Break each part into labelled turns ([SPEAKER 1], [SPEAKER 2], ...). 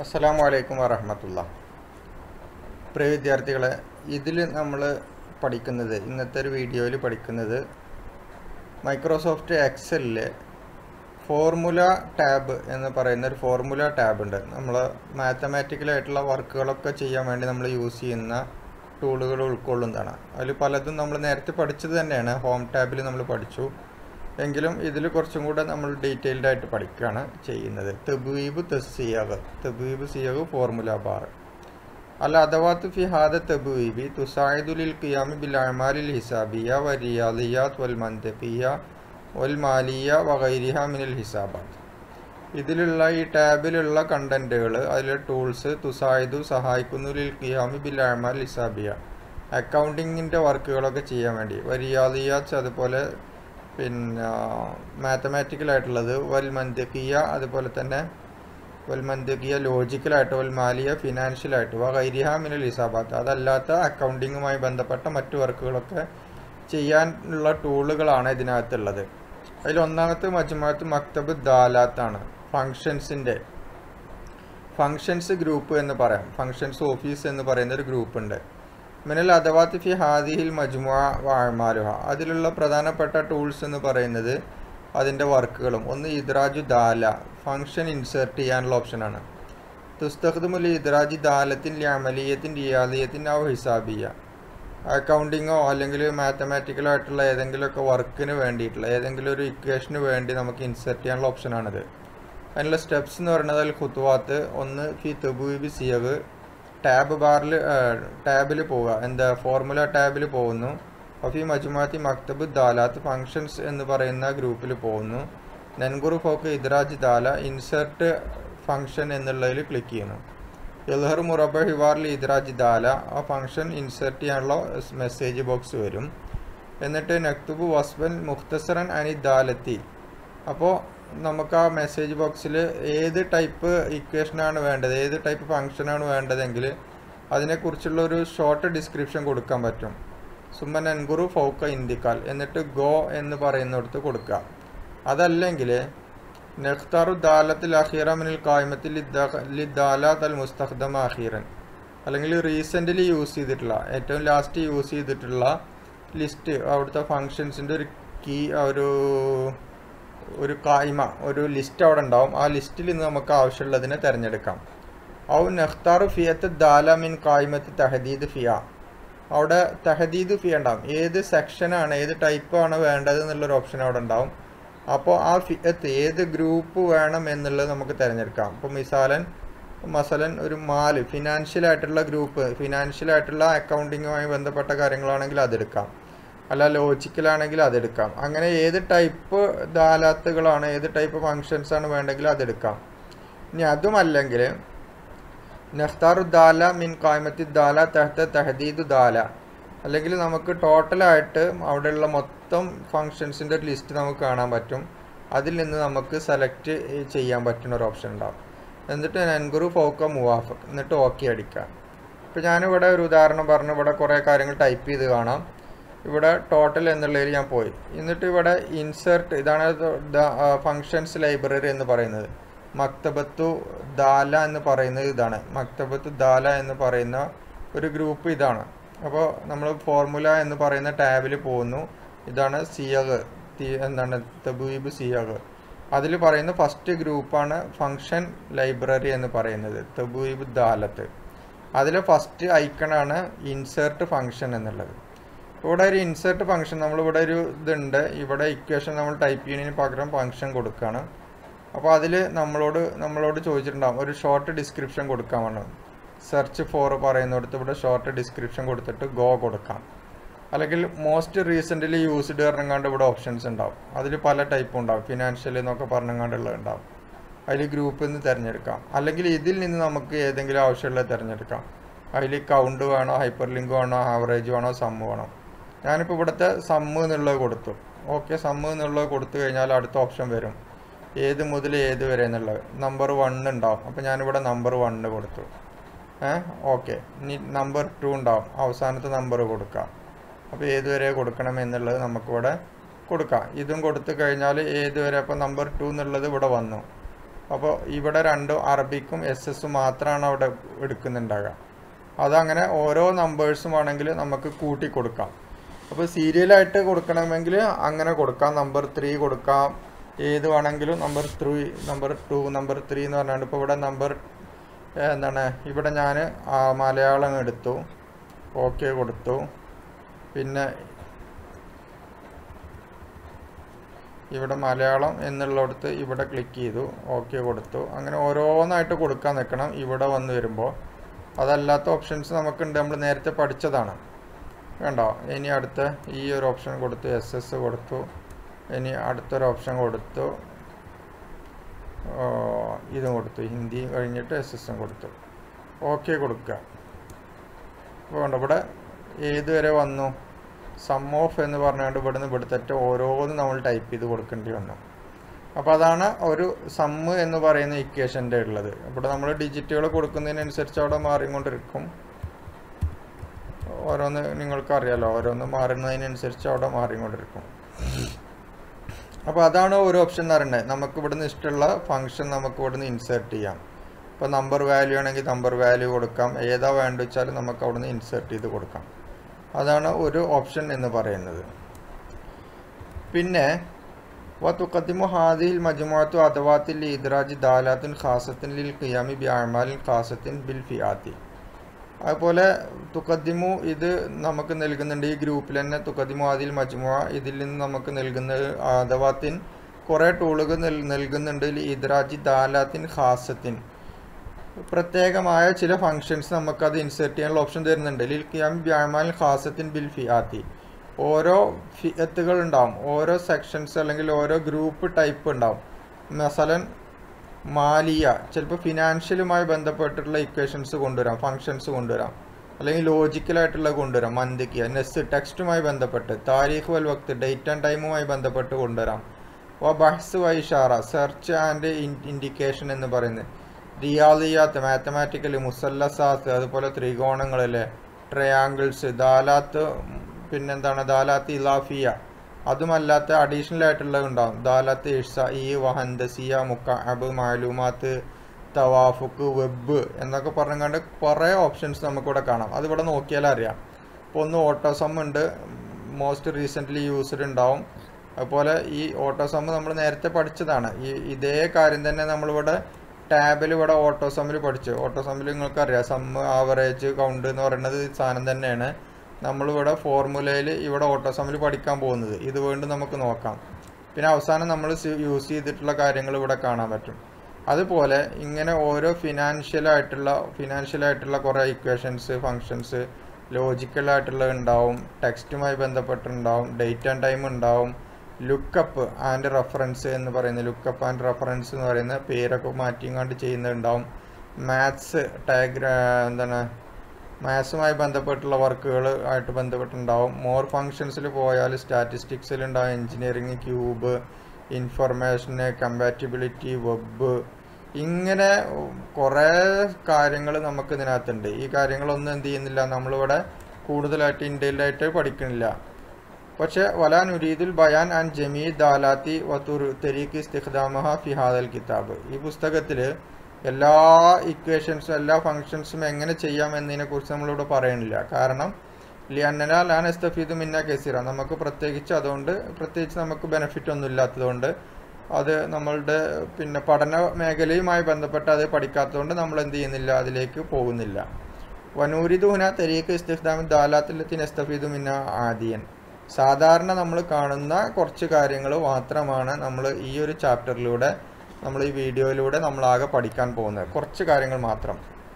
[SPEAKER 1] അസ്സലാമു അലൈക്കും വറഹമത്തുള്ള പ്രിയ വിദ്യാർത്ഥികളെ ഇതിൽ നമ്മൾ പഠിക്കുന്നത് ഇന്നത്തെ ഒരു വീഡിയോയിൽ പഠിക്കുന്നത് മൈക്രോസോഫ്റ്റ് എക്സലിൽ ഫോർമുല ടാബ് എന്ന് പറയുന്ന ഒരു ഫോർമുല ടാബ് ഉണ്ട് നമ്മൾ മാത്തമാറ്റിക്കലായിട്ടുള്ള വർക്കുകളൊക്കെ ചെയ്യാൻ വേണ്ടി നമ്മൾ യൂസ് ചെയ്യുന്ന ടൂളുകൾ ഉൾക്കൊള്ളുന്നതാണ് അതിൽ പലതും നമ്മൾ നേരത്തെ പഠിച്ചത് തന്നെയാണ് ഹോം ടാബിൽ നമ്മൾ പഠിച്ചു എങ്കിലും ഇതിൽ കുറച്ചും കൂടെ നമ്മൾ ഡീറ്റെയിൽഡ് ആയിട്ട് പഠിക്കുകയാണ് ചെയ്യുന്നത് തെബീബ് തസിയഗ് തെബീബ് സിയഗ് ഫോർമുല ബാർ അല്ല അദവാത്ത് ഫി ഹാദ തെബീബി തുസായിദുലിൽ ഖിയാമി ബിൽ അമാലിൽ ഹിസാബിയ വ റിയാദിയാത്ത് വൽ മന്ദഖിയ വൽ മാലിയ വഗൈരിഹ മിനൽ ഹിസാബാത്ത് ഇതിലുള്ള ഈ ടാബിലുള്ള കണ്ടന്റുകൾ അതിലെ ടൂൾസ് തുസായിദു സഹായിക്കുന്നു ലിൽ ഖിയാമി ബിൽ അമാൽ ഹിസാബിയ അക്കൗണ്ടിങ്ങിൻ്റെ വർക്കുകളൊക്കെ ചെയ്യാൻ വേണ്ടി വരിയാദിയാത്ത് അതുപോലെ പിന്നെ മാത്തമാറ്റിക്കലായിട്ടുള്ളത് വൽ മന്ദക്കിയ അതുപോലെ തന്നെ വൽ മന്ദക്കിയ ലോജിക്കലായിട്ട് വൽ മാലിയ ഫിനാൻഷ്യലായിട്ട് വ ഗൈരിഹ മിനൽ ഹിസാബാത്ത് അതല്ലാത്ത അക്കൗണ്ടിങ്ങുമായി ബന്ധപ്പെട്ട മറ്റു വർക്കുകളൊക്കെ ചെയ്യാനുള്ള ടൂളുകളാണ് ഇതിനകത്തുള്ളത് അതിൽ ഒന്നാമത്തെ മജ്മുഅത്ത് മക്തബ് ദാലാത്താണ് ഫങ്ഷൻസിൻ്റെ ഫങ്ഷൻസ് ഗ്രൂപ്പ് എന്ന് പറയാം ഫങ്ഷൻസ് ഓഫീസ് എന്ന് പറയുന്ന ഒരു ഗ്രൂപ്പ് ഉണ്ട് മിനൽ അദവാത്ത് ഫി ഹാദിഹിൽ മജ്മുഅ വാഴ്മാലുഹ അതിലുള്ള പ്രധാനപ്പെട്ട ടൂൾസ് എന്ന് പറയുന്നത് അതിൻ്റെ വർക്കുകളും ഒന്ന് ഇദ്രാജു ദാല ഫങ്ഷൻ ഇൻസേർട്ട് ചെയ്യാനുള്ള ഓപ്ഷനാണ് തുസ്തഖ്ദുമുൽ ഇദ്രാജി ദാലത്തിൻ അമലിയത്തിൻ റിയാദിയത്തിൻ ഔ ഹിസാബിയ അക്കൗണ്ടിങ്ങോ അല്ലെങ്കിൽ മാത്തമാറ്റിക്കലോ ആയിട്ടുള്ള ഏതെങ്കിലുമൊക്കെ വർക്കിന് വേണ്ടിയിട്ടുള്ള ഏതെങ്കിലും ഒരു ഇക്വേഷന് വേണ്ടി നമുക്ക് ഇൻസെർട്ട് ചെയ്യാനുള്ള ഓപ്ഷനാണിത് അതിനുള്ള സ്റ്റെപ്സ് എന്ന് പറയുന്നത് അതിൽ ഖുത്വാത്ത് ഒന്ന് ഫി തെബൂബി സിയഗ് ടാബ് ബാറിൽ ടാബിൽ പോവുക എന്താ ഫോർമുല ടാബിൽ പോകുന്നു ഫി മജുമാത്തി മക്തബ് ദാലാത്ത് ഫങ്ഷൻസ് എന്ന് പറയുന്ന ഗ്രൂപ്പിൽ പോകുന്നു നെൻഗുറു ഫോക്ക് ഇദ്രാജ് ദാല ഇൻസെർട്ട് ഫങ്ഷൻ എന്നുള്ളതിൽ ക്ലിക്ക് ചെയ്യുന്നു എൽഹർ മുറബ ഹിവാറിൽ ഇദ്രാജ് ദാല ആ ഫങ്ഷൻ ഇൻസെർട്ട് ചെയ്യാനുള്ള മെസ്സേജ് ബോക്സ് വരും എന്നിട്ട് നക്തുബ് വസ്ബൻ മുഖ്തസറൻ അനി ദാലത്തി അപ്പോൾ നമുക്ക് ആ മെസ്സേജ് ബോക്സിൽ ഏത് ടൈപ്പ് ഇക്വേഷനാണ് വേണ്ടത് ഏത് ടൈപ്പ് ഫങ്ഷനാണ് വേണ്ടതെങ്കിൽ അതിനെക്കുറിച്ചുള്ള ഒരു ഷോർട്ട് ഡിസ്ക്രിപ്ഷൻ കൊടുക്കാൻ പറ്റും സുമ്മൻ അൻഗുറു ഫൗക്ക ഇന്തിക്കാൽ എന്നിട്ട് ഗോ എന്ന് പറയുന്നിടത്ത് കൊടുക്കുക അതല്ലെങ്കിൽ നെഖ്താറു ദാലത്തിൽ അഖീറ മിനിൽ കായ്മത്തിൽ ദാലാത്ത് അൽ മുസ്തഖ്ദമ അഖീറൻ അല്ലെങ്കിൽ റീസെൻ്റ്ലി യൂസ് ചെയ്തിട്ടുള്ള ഏറ്റവും ലാസ്റ്റ് യൂസ് ചെയ്തിട്ടുള്ള ലിസ്റ്റ് അവിടുത്തെ ഫങ്ഷൻസിൻ്റെ ഒരു കീ ഒരു ഒരു കായ്മ ഒരു ലിസ്റ്റ് അവിടെ ഉണ്ടാവും ആ ലിസ്റ്റിൽ നിന്ന് നമുക്ക് ആവശ്യമുള്ളതിനെ തിരഞ്ഞെടുക്കാം ഔ നെഖ്താറു ഫിയത്ത് ദാല മിൻ കായ്മത്ത് തഹദീദ് ഫിയ അവിടെ തഹദീദ് ഫിയ ഉണ്ടാവും ഏത് സെക്ഷനാണ് ഏത് ടൈപ്പാണ് വേണ്ടത് എന്നുള്ളൊരു ഓപ്ഷൻ അവിടെ ഉണ്ടാവും അപ്പോൾ ആ ഫിയത്ത് ഏത് ഗ്രൂപ്പ് വേണം എന്നുള്ളത് നമുക്ക് തിരഞ്ഞെടുക്കാം ഇപ്പോൾ മിസാലൻ മസലൻ ഒരു മാല് ഫിനാൻഷ്യൽ ആയിട്ടുള്ള ഗ്രൂപ്പ് ഫിനാൻഷ്യൽ ആയിട്ടുള്ള അക്കൗണ്ടിങ്ങുമായി ബന്ധപ്പെട്ട കാര്യങ്ങളാണെങ്കിൽ അതെടുക്കാം അല്ല ലോജിക്കലാണെങ്കിൽ അതെടുക്കാം അങ്ങനെ ഏത് ടൈപ്പ് ദാലാത്തുകളാണ് ഏത് ടൈപ്പ് ഫങ്ഷൻസ് ആണ് വേണ്ടെങ്കിൽ അതെടുക്കാം ഇനി അതുമല്ലെങ്കിൽ നെഖ്താറു ദാല മിൻ കായ്മത്തി ദാല തെഹത്ത തെഹദീദു ദാല അല്ലെങ്കിൽ നമുക്ക് ടോട്ടലായിട്ട് അവിടെയുള്ള മൊത്തം ഫങ്ഷൻസിൻ്റെ ഒരു ലിസ്റ്റ് നമുക്ക് കാണാൻ പറ്റും അതിൽ നിന്ന് നമുക്ക് സെലക്ട് ചെയ്യാൻ പറ്റുന്ന ഒരു ഓപ്ഷൻ ഉണ്ടാവും എന്നിട്ട് നൻഗുറു ഫോക്ക മുവാഫക് എന്നിട്ട് ഓക്കെ അടിക്കാം ഇപ്പോൾ ഞാനിവിടെ ഒരു ഉദാഹരണം പറഞ്ഞു ഇവിടെ കുറേ കാര്യങ്ങൾ ടൈപ്പ് ചെയ്ത് കാണാം ഇവിടെ ടോട്ടൽ എന്നുള്ളതിൽ ഞാൻ പോയി എന്നിട്ട് ഇവിടെ ഇൻസേർട്ട് ഇതാണ് ഫങ്ഷൻസ് ലൈബ്രറി എന്ന് പറയുന്നത് മക്തബത്തു ദാല എന്ന് പറയുന്നത് ഇതാണ് മക്തബത്തു ദാല എന്ന് പറയുന്ന ഒരു ഗ്രൂപ്പ് ഇതാണ് അപ്പോൾ നമ്മൾ ഫോർമുല എന്ന് പറയുന്ന ടാബിൽ പോകുന്നു ഇതാണ് സിയഗ് എന്താണ് തബീബ് സിയഗ് അതിൽ പറയുന്ന ഫസ്റ്റ് ഗ്രൂപ്പാണ് ഫങ്ഷൻ ലൈബ്രറി എന്ന് പറയുന്നത് തബീബ് ദാലത്ത് അതിലെ ഫസ്റ്റ് ഐക്കണാണ് ഇൻസേർട്ട് ഫങ്ഷൻ എന്നുള്ളത് ഇവിടെ ഒരു ഇൻസേർട്ട് ഫംഗ്ഷൻ നമ്മളിവിടെ ഒരു ഇതുണ്ട് ഇവിടെ ഇക്വേഷൻ നമ്മൾ ടൈപ്പ് ചെയ്യുന്നതിന് പകരം ഫംഗ്ഷൻ കൊടുക്കുകയാണ് അപ്പോൾ അതിൽ നമ്മളോട് നമ്മളോട് ചോദിച്ചിട്ടുണ്ടാകും ഒരു ഷോർട്ട് ഡിസ്ക്രിപ്ഷൻ കൊടുക്കാൻ വേണം സെർച്ച് ഫോർ പറയുന്നിടത്ത് ഇവിടെ ഷോർട്ട് ഡിസ്ക്രിപ്ഷൻ കൊടുത്തിട്ട് ഗോ കൊടുക്കാം അല്ലെങ്കിൽ മോസ്റ്റ് റീസെൻ്റ്ലി യൂസ്ഡ് പറഞ്ഞങ്ങാണ്ട് ഇവിടെ ഓപ്ഷൻസ് ഉണ്ടാവും അതിൽ പല ടൈപ്പും ഉണ്ടാവും ഫിനാൻഷ്യൽ എന്നൊക്കെ പറഞ്ഞങ്ങാണ്ടുള്ളത് ഉണ്ടാവും അതിൽ ഗ്രൂപ്പിൽ നിന്ന് തിരഞ്ഞെടുക്കാം അല്ലെങ്കിൽ ഇതിൽ നിന്ന് നമുക്ക് ഏതെങ്കിലും ആവശ്യമുള്ളത് തിരഞ്ഞെടുക്കാം അതിൽ കൗണ്ട് വേണോ ഹൈപ്പർ ലിങ്ക് വേണോ ആവറേജ് വേണോ സമ്മ് വേണോ ഞാനിപ്പോൾ ഇവിടുത്തെ സമ്മ് എന്നുള്ളത് കൊടുത്തു ഓക്കെ സമ്മ് എന്നുള്ളത് കൊടുത്തു കഴിഞ്ഞാൽ അടുത്ത ഓപ്ഷൻ വരും ഏത് മുതൽ ഏത് വരെ എന്നുള്ളത് നമ്പർ വണ്ണ് ഉണ്ടാവും അപ്പോൾ ഞാനിവിടെ നമ്പർ വണ്ണ് കൊടുത്തു ഏ ഓക്കെ ഇനി നമ്പർ ടു ഉണ്ടാവും അവസാനത്തെ നമ്പർ കൊടുക്കാം അപ്പോൾ ഏത് വരെ കൊടുക്കണം എന്നുള്ളത് നമുക്കിവിടെ കൊടുക്കാം ഇതും കൊടുത്തു കഴിഞ്ഞാൽ ഏത് വരെ അപ്പോൾ നമ്പർ ടു എന്നുള്ളത് ഇവിടെ വന്നു അപ്പോൾ ഇവിടെ രണ്ടും അറബിക്കും എസ് എസും മാത്രമാണ് അവിടെ എടുക്കുന്നുണ്ടാകുക അതങ്ങനെ ഓരോ നമ്പേഴ്സും ആണെങ്കിൽ നമുക്ക് കൂട്ടി കൊടുക്കാം അപ്പോൾ സീരിയലായിട്ട് കൊടുക്കണമെങ്കിൽ അങ്ങനെ കൊടുക്കാം നമ്പർ ത്രീ കൊടുക്കാം ഏത് വേണമെങ്കിലും number three number two number three എന്ന് പറഞ്ഞാണ്ട് ഇപ്പോൾ ഇവിടെ നമ്പർ എന്താണ് ഇവിടെ ഞാൻ മലയാളം എടുത്തു ഓക്കെ കൊടുത്തു പിന്നെ ഇവിടെ മലയാളം എന്നുള്ളിടത്ത് ഇവിടെ ക്ലിക്ക് ചെയ്തു ഓക്കെ കൊടുത്തു അങ്ങനെ ഓരോന്നായിട്ട് കൊടുക്കാൻ നിൽക്കണം ഇവിടെ വന്ന് വരുമ്പോൾ അതല്ലാത്ത ഓപ്ഷൻസ് നമുക്കുണ്ട് നമ്മൾ നേരത്തെ പഠിച്ചതാണ് വേണ്ടോ ഇനി അടുത്ത ഈ ഒരു ഓപ്ഷൻ കൊടുത്തു എസ് എസ് കൊടുത്തു ഇനി അടുത്തൊരു ഓപ്ഷൻ കൊടുത്തു ഇതും കൊടുത്തു ഹിന്ദി കഴിഞ്ഞിട്ട് എസ് എസും കൊടുത്തു ഓക്കെ കൊടുക്കുക അപ്പോൾ വേണ്ട ഇവിടെ ഏതുവരെ വന്നു സം ഓഫ് എന്ന് പറഞ്ഞുകൊണ്ട് ഇവിടുന്ന് ഇവിടുത്തെ ഓരോന്നും നമ്മൾ ടൈപ്പ് ചെയ്ത് കൊടുക്കേണ്ടി വന്നു അപ്പോൾ അതാണ് ഒരു സമ്മ് എന്ന് പറയുന്ന ഇക്വേഷൻ്റെ ഉള്ളത് ഇവിടെ നമ്മൾ ഡിജിറ്റുകൾ കൊടുക്കുന്നതിനനുസരിച്ച് അവിടെ മാറിക്കൊണ്ടിരിക്കും ഓരോന്ന് നിങ്ങൾക്ക് അറിയാലോ ഓരോന്ന് മാറുന്നതിനനുസരിച്ച് അവിടെ മാറിക്കൊണ്ടിരിക്കും അപ്പോൾ അതാണ് ഒരു ഓപ്ഷൻ എന്ന് പറയുന്നത് നമുക്ക് ഇവിടുന്ന് ഇഷ്ടമുള്ള ഫംഗ്ഷൻ നമുക്ക് ഇവിടുന്ന് ഇൻസേർട്ട് ചെയ്യാം ഇപ്പോൾ നമ്പർ വാല്യൂ ആണെങ്കിൽ നമ്പർ വാല്യൂ കൊടുക്കാം ഏതാ വേണ്ട വെച്ചാൽ നമുക്ക് അവിടുന്ന് ഇൻസേർട്ട് ചെയ്ത് കൊടുക്കാം അതാണ് ഒരു ഓപ്ഷൻ എന്ന് പറയുന്നത് പിന്നെ വത്തുക്കത്തിമു ഹാദിൽ മജുമാത്തു അഥവാത്തിൽ ഇദ്രാജ് ദാലാത്തിൻ ഖാസത്തിൻ ലിൽ ഖിയാമി ബി അമാലിൻ ഖാസത്തിൻ ബിൽ ഫിയാത്തി അതുപോലെ തുക്കദ്ദിമു ഇത് നമുക്ക് നൽകുന്നുണ്ട് ഈ ഗ്രൂപ്പിൽ തന്നെ തുക്കദ്ദിമു ആദിൽ മജ്മുഅ ഇതിൽ നിന്ന് നമുക്ക് നൽകുന്ന അഥവാത്തിൻ കുറേ ടൂളുകൾ നൽകുന്നുണ്ട് ഇദ്രാജി ദാലാത്തിൻ ഖാസത്തിൻ പ്രത്യേകമായ ചില ഫങ്ഷൻസ് നമുക്കത് ഇൻസേർട്ട് ചെയ്യാനുള്ള ഓപ്ഷൻ തരുന്നുണ്ട് ലിൽ ഖിയാം ബ്യാമാൽ ഖാസത്തിൻ ബിൽ ഫിയാത്തി ഓരോ ഫിയത്തുകൾ ഉണ്ടാവും ഓരോ സെക്ഷൻസ് അല്ലെങ്കിൽ ഓരോ ഗ്രൂപ്പ് ടൈപ്പ് ഉണ്ടാവും മസലൻ മാലിയ ചിലപ്പോൾ ഫിനാൻഷ്യലുമായി ബന്ധപ്പെട്ടിട്ടുള്ള ഇക്വേഷൻസ് കൊണ്ടുവരാം ഫങ്ഷൻസ് കൊണ്ടുവരാം അല്ലെങ്കിൽ ലോജിക്കലായിട്ടുള്ള കൊണ്ടുവരാം മന്ദിക്കുക നെസ് ടെക്സ്റ്റുമായി ബന്ധപ്പെട്ട് താരീഖ് വൽ വക്ത് ഡേറ്റ് ആൻഡ് ടൈമുമായി ബന്ധപ്പെട്ട് കൊണ്ടുവരാം വ ബഹ്സ് വൈഷാറ സെർച്ച് ആൻഡ് ഇൻഡിക്കേഷൻ എന്ന് പറയുന്നത് റിയാദിയാത്ത് മാത്തമാറ്റിക്കൽ മുസല്ലസാത്ത് അതുപോലെ ത്രികോണങ്ങളിലെ ട്രയാങ്കിൾസ് ദാലാത്ത് പിന്നെന്താണ് ദാലാത്ത് ഇലാഫിയ അതുമല്ലാത്ത അഡീഷണൽ ആയിട്ടുള്ളത് ഉണ്ടാവും ദാലത്ത് ഇഷ ഈ വഹന്തസിയ മുക്ക അബ് മാലൂമാത്ത് തവാഫുക്ക് വെബ് എന്നൊക്കെ പറഞ്ഞുകൊണ്ട് കുറേ ഓപ്ഷൻസ് നമുക്കിവിടെ കാണാം അതിവിടെ നോക്കിയാൽ അറിയാം ഇപ്പോൾ ഒന്ന് ഓട്ടോസം ഉണ്ട് മോസ്റ്റ് റീസെൻ്റ്ലി യൂസ്ഡ് ഉണ്ടാവും അതുപോലെ ഈ ഓട്ടോസം നമ്മൾ നേരത്തെ പഠിച്ചതാണ് ഈ ഇതേ കാര്യം തന്നെ നമ്മളിവിടെ ടാബിൽ ഇവിടെ ഓട്ടോസമ്മിൽ പഠിച്ചു ഓട്ടോസമ്മിൽ നിങ്ങൾക്ക് അറിയാം സമ്മ് ആവറേജ് കൗണ്ട് എന്ന് പറയുന്നത് സാധനം തന്നെയാണ് നമ്മളിവിടെ ഫോർമുലയിൽ ഇവിടെ ഓട്ടോസമ്മിൽ പഠിക്കാൻ പോകുന്നത് ഇത് വീണ്ടും നമുക്ക് നോക്കാം പിന്നെ അവസാനം നമ്മൾ യൂസ് ചെയ്തിട്ടുള്ള കാര്യങ്ങൾ ഇവിടെ കാണാൻ പറ്റും അതുപോലെ ഇങ്ങനെ ഓരോ ഫിനാൻഷ്യലായിട്ടുള്ള ഫിനാൻഷ്യലായിട്ടുള്ള കുറേ ഇക്വേഷൻസ് ഫങ്ഷൻസ് ലോജിക്കലായിട്ടുള്ള ഉണ്ടാവും ടെക്സ്റ്റുമായി ബന്ധപ്പെട്ടുണ്ടാവും ഡേറ്റ് ആൻഡ് ടൈം ഉണ്ടാവും ലുക്കപ്പ് ആൻഡ് റെഫറൻസ് എന്ന് പറയുന്ന ലുക്കപ്പ് ആൻഡ് റെഫറൻസ് എന്ന് പറയുന്ന പേരൊക്കെ മാറ്റിങ്ങാണ്ട് ചെയ്യുന്നുണ്ടാവും മാത്സ് ടാഗ് എന്താണ് മാത്സുമായി ബന്ധപ്പെട്ടുള്ള വർക്കുകൾ ആയിട്ട് ബന്ധപ്പെട്ടുണ്ടാവും മോർ ഫങ്ഷൻസിൽ പോയാൽ സ്റ്റാറ്റിസ്റ്റിക്സിൽ ഉണ്ടാവും എഞ്ചിനീയറിങ് ക്യൂബ് ഇൻഫർമേഷന് കമ്പാറ്റിബിലിറ്റി വെബ് ഇങ്ങനെ കുറേ കാര്യങ്ങൾ നമുക്ക് ഇതിനകത്തുണ്ട് ഈ കാര്യങ്ങളൊന്നും എന്ത് ചെയ്യുന്നില്ല നമ്മളിവിടെ കൂടുതലായിട്ട് ഇൻഡയിലായിട്ട് പഠിക്കുന്നില്ല പക്ഷേ വലാൻ ഉരീദുൽ ബയാൻ ആൻഡ് ജമീ ദാലാത്തി വത്തുർ തെരീഖ് ഇസ്തിഖ്ദാമഹ ഫിഹാദൽ കിതാബ് ഈ പുസ്തകത്തിൽ എല്ലാ ഇക്വേഷൻസും എല്ലാ ഫങ്ഷൻസും എങ്ങനെ ചെയ്യാം എന്നതിനെ കുറിച്ച് നമ്മളിവിടെ പറയുന്നില്ല കാരണം ലിയന്നല ലാൻ എസ്തഫീദ് മിന്ന കെസിറ നമുക്ക് പ്രത്യേകിച്ച് അതുകൊണ്ട് പ്രത്യേകിച്ച് നമുക്ക് ബെനിഫിറ്റ് ഒന്നും ഇല്ലാത്തതുകൊണ്ട് അത് നമ്മളുടെ പിന്നെ പഠന മേഖലയുമായി ബന്ധപ്പെട്ട് അത് പഠിക്കാത്തതുകൊണ്ട് നമ്മൾ എന്ത് ചെയ്യുന്നില്ല അതിലേക്ക് പോകുന്നില്ല വനൂരിദുഹന തെരീഖ് ഇസ്തിഖ്ദാമി ദാലാത്തിലത്തിൻ എസ്തഫീദു മിന്ന ആദിയൻ സാധാരണ നമ്മൾ കാണുന്ന കുറച്ച് കാര്യങ്ങൾ മാത്രമാണ് നമ്മൾ ഈ ഒരു ചാപ്റ്ററിലൂടെ നമ്മൾ ഈ വീഡിയോയിലൂടെ നമ്മളാകെ പഠിക്കാൻ പോകുന്നത് കുറച്ച് കാര്യങ്ങൾ മാത്രം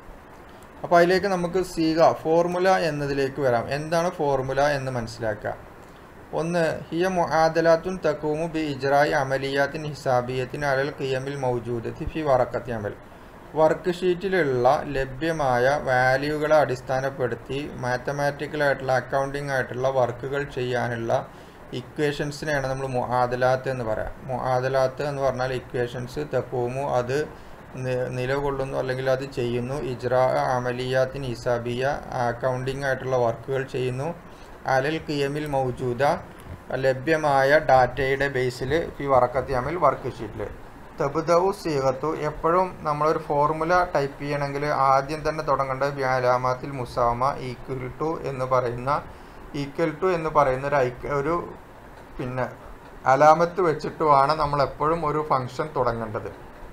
[SPEAKER 1] അപ്പോൾ അതിലേക്ക് നമുക്ക് സീക ഫോർമുല എന്നതിലേക്ക് വരാം എന്താണ് ഫോർമുല എന്ന് മനസ്സിലാക്കുക ഒന്ന് ഹിയ മുആദലാത്തുൻ തക്കൂമു ബി ഇജ്രായി അമലിയാത്തിൻ ഹിസാബിയത്തിൻ അലൽ ഖിയമിൽ മൗജൂദത്തി ഫി വറക്കത്തി അമൽ വർക്ക് ഷീറ്റിലുള്ള ലഭ്യമായ വാല്യൂകളെ അടിസ്ഥാനപ്പെടുത്തി മാത്തമാറ്റിക്കലായിട്ടുള്ള അക്കൗണ്ടിങ് ആയിട്ടുള്ള വർക്കുകൾ ചെയ്യാനുള്ള ഇക്വേഷൻസിനെയാണ് നമ്മൾ മുആദലാത്ത് എന്ന് പറയാം മുആദലാത്ത് എന്ന് പറഞ്ഞാൽ ഇക്വേഷൻസ് തക്കൂമു അത് നിലകൊള്ളുന്നു അല്ലെങ്കിൽ അത് ചെയ്യുന്നു ഇജ്രാ അമലിയാത്തിന് ഇസാബിയ അക്കൗണ്ടിങ് ആയിട്ടുള്ള വർക്കുകൾ ചെയ്യുന്നു അലൽ കിയമിൽ മൗജൂദ ലഭ്യമായ ഡാറ്റയുടെ ബേസിൽ ഫി വറക്കത്തി അമിൽ വർക്ക് ഷീറ്റിൽ തബുദൌ സീഗത്തു എപ്പോഴും നമ്മളൊരു ഫോർമുല ടൈപ്പ് ചെയ്യണമെങ്കിൽ ആദ്യം തന്നെ തുടങ്ങേണ്ടത് വ്യാലാമാത്തിൽ മുസാമ ഈക്വൽ ടു എന്ന് പറയുന്ന ഈക്വൽ ടു എന്ന് പറയുന്ന ഒരു ഐക്യ ഒരു പിന്നെ അലാമത്ത് വെച്ചിട്ടുമാണ് നമ്മൾ എപ്പോഴും ഒരു ഫംഗ്ഷൻ തുടങ്ങേണ്ടത്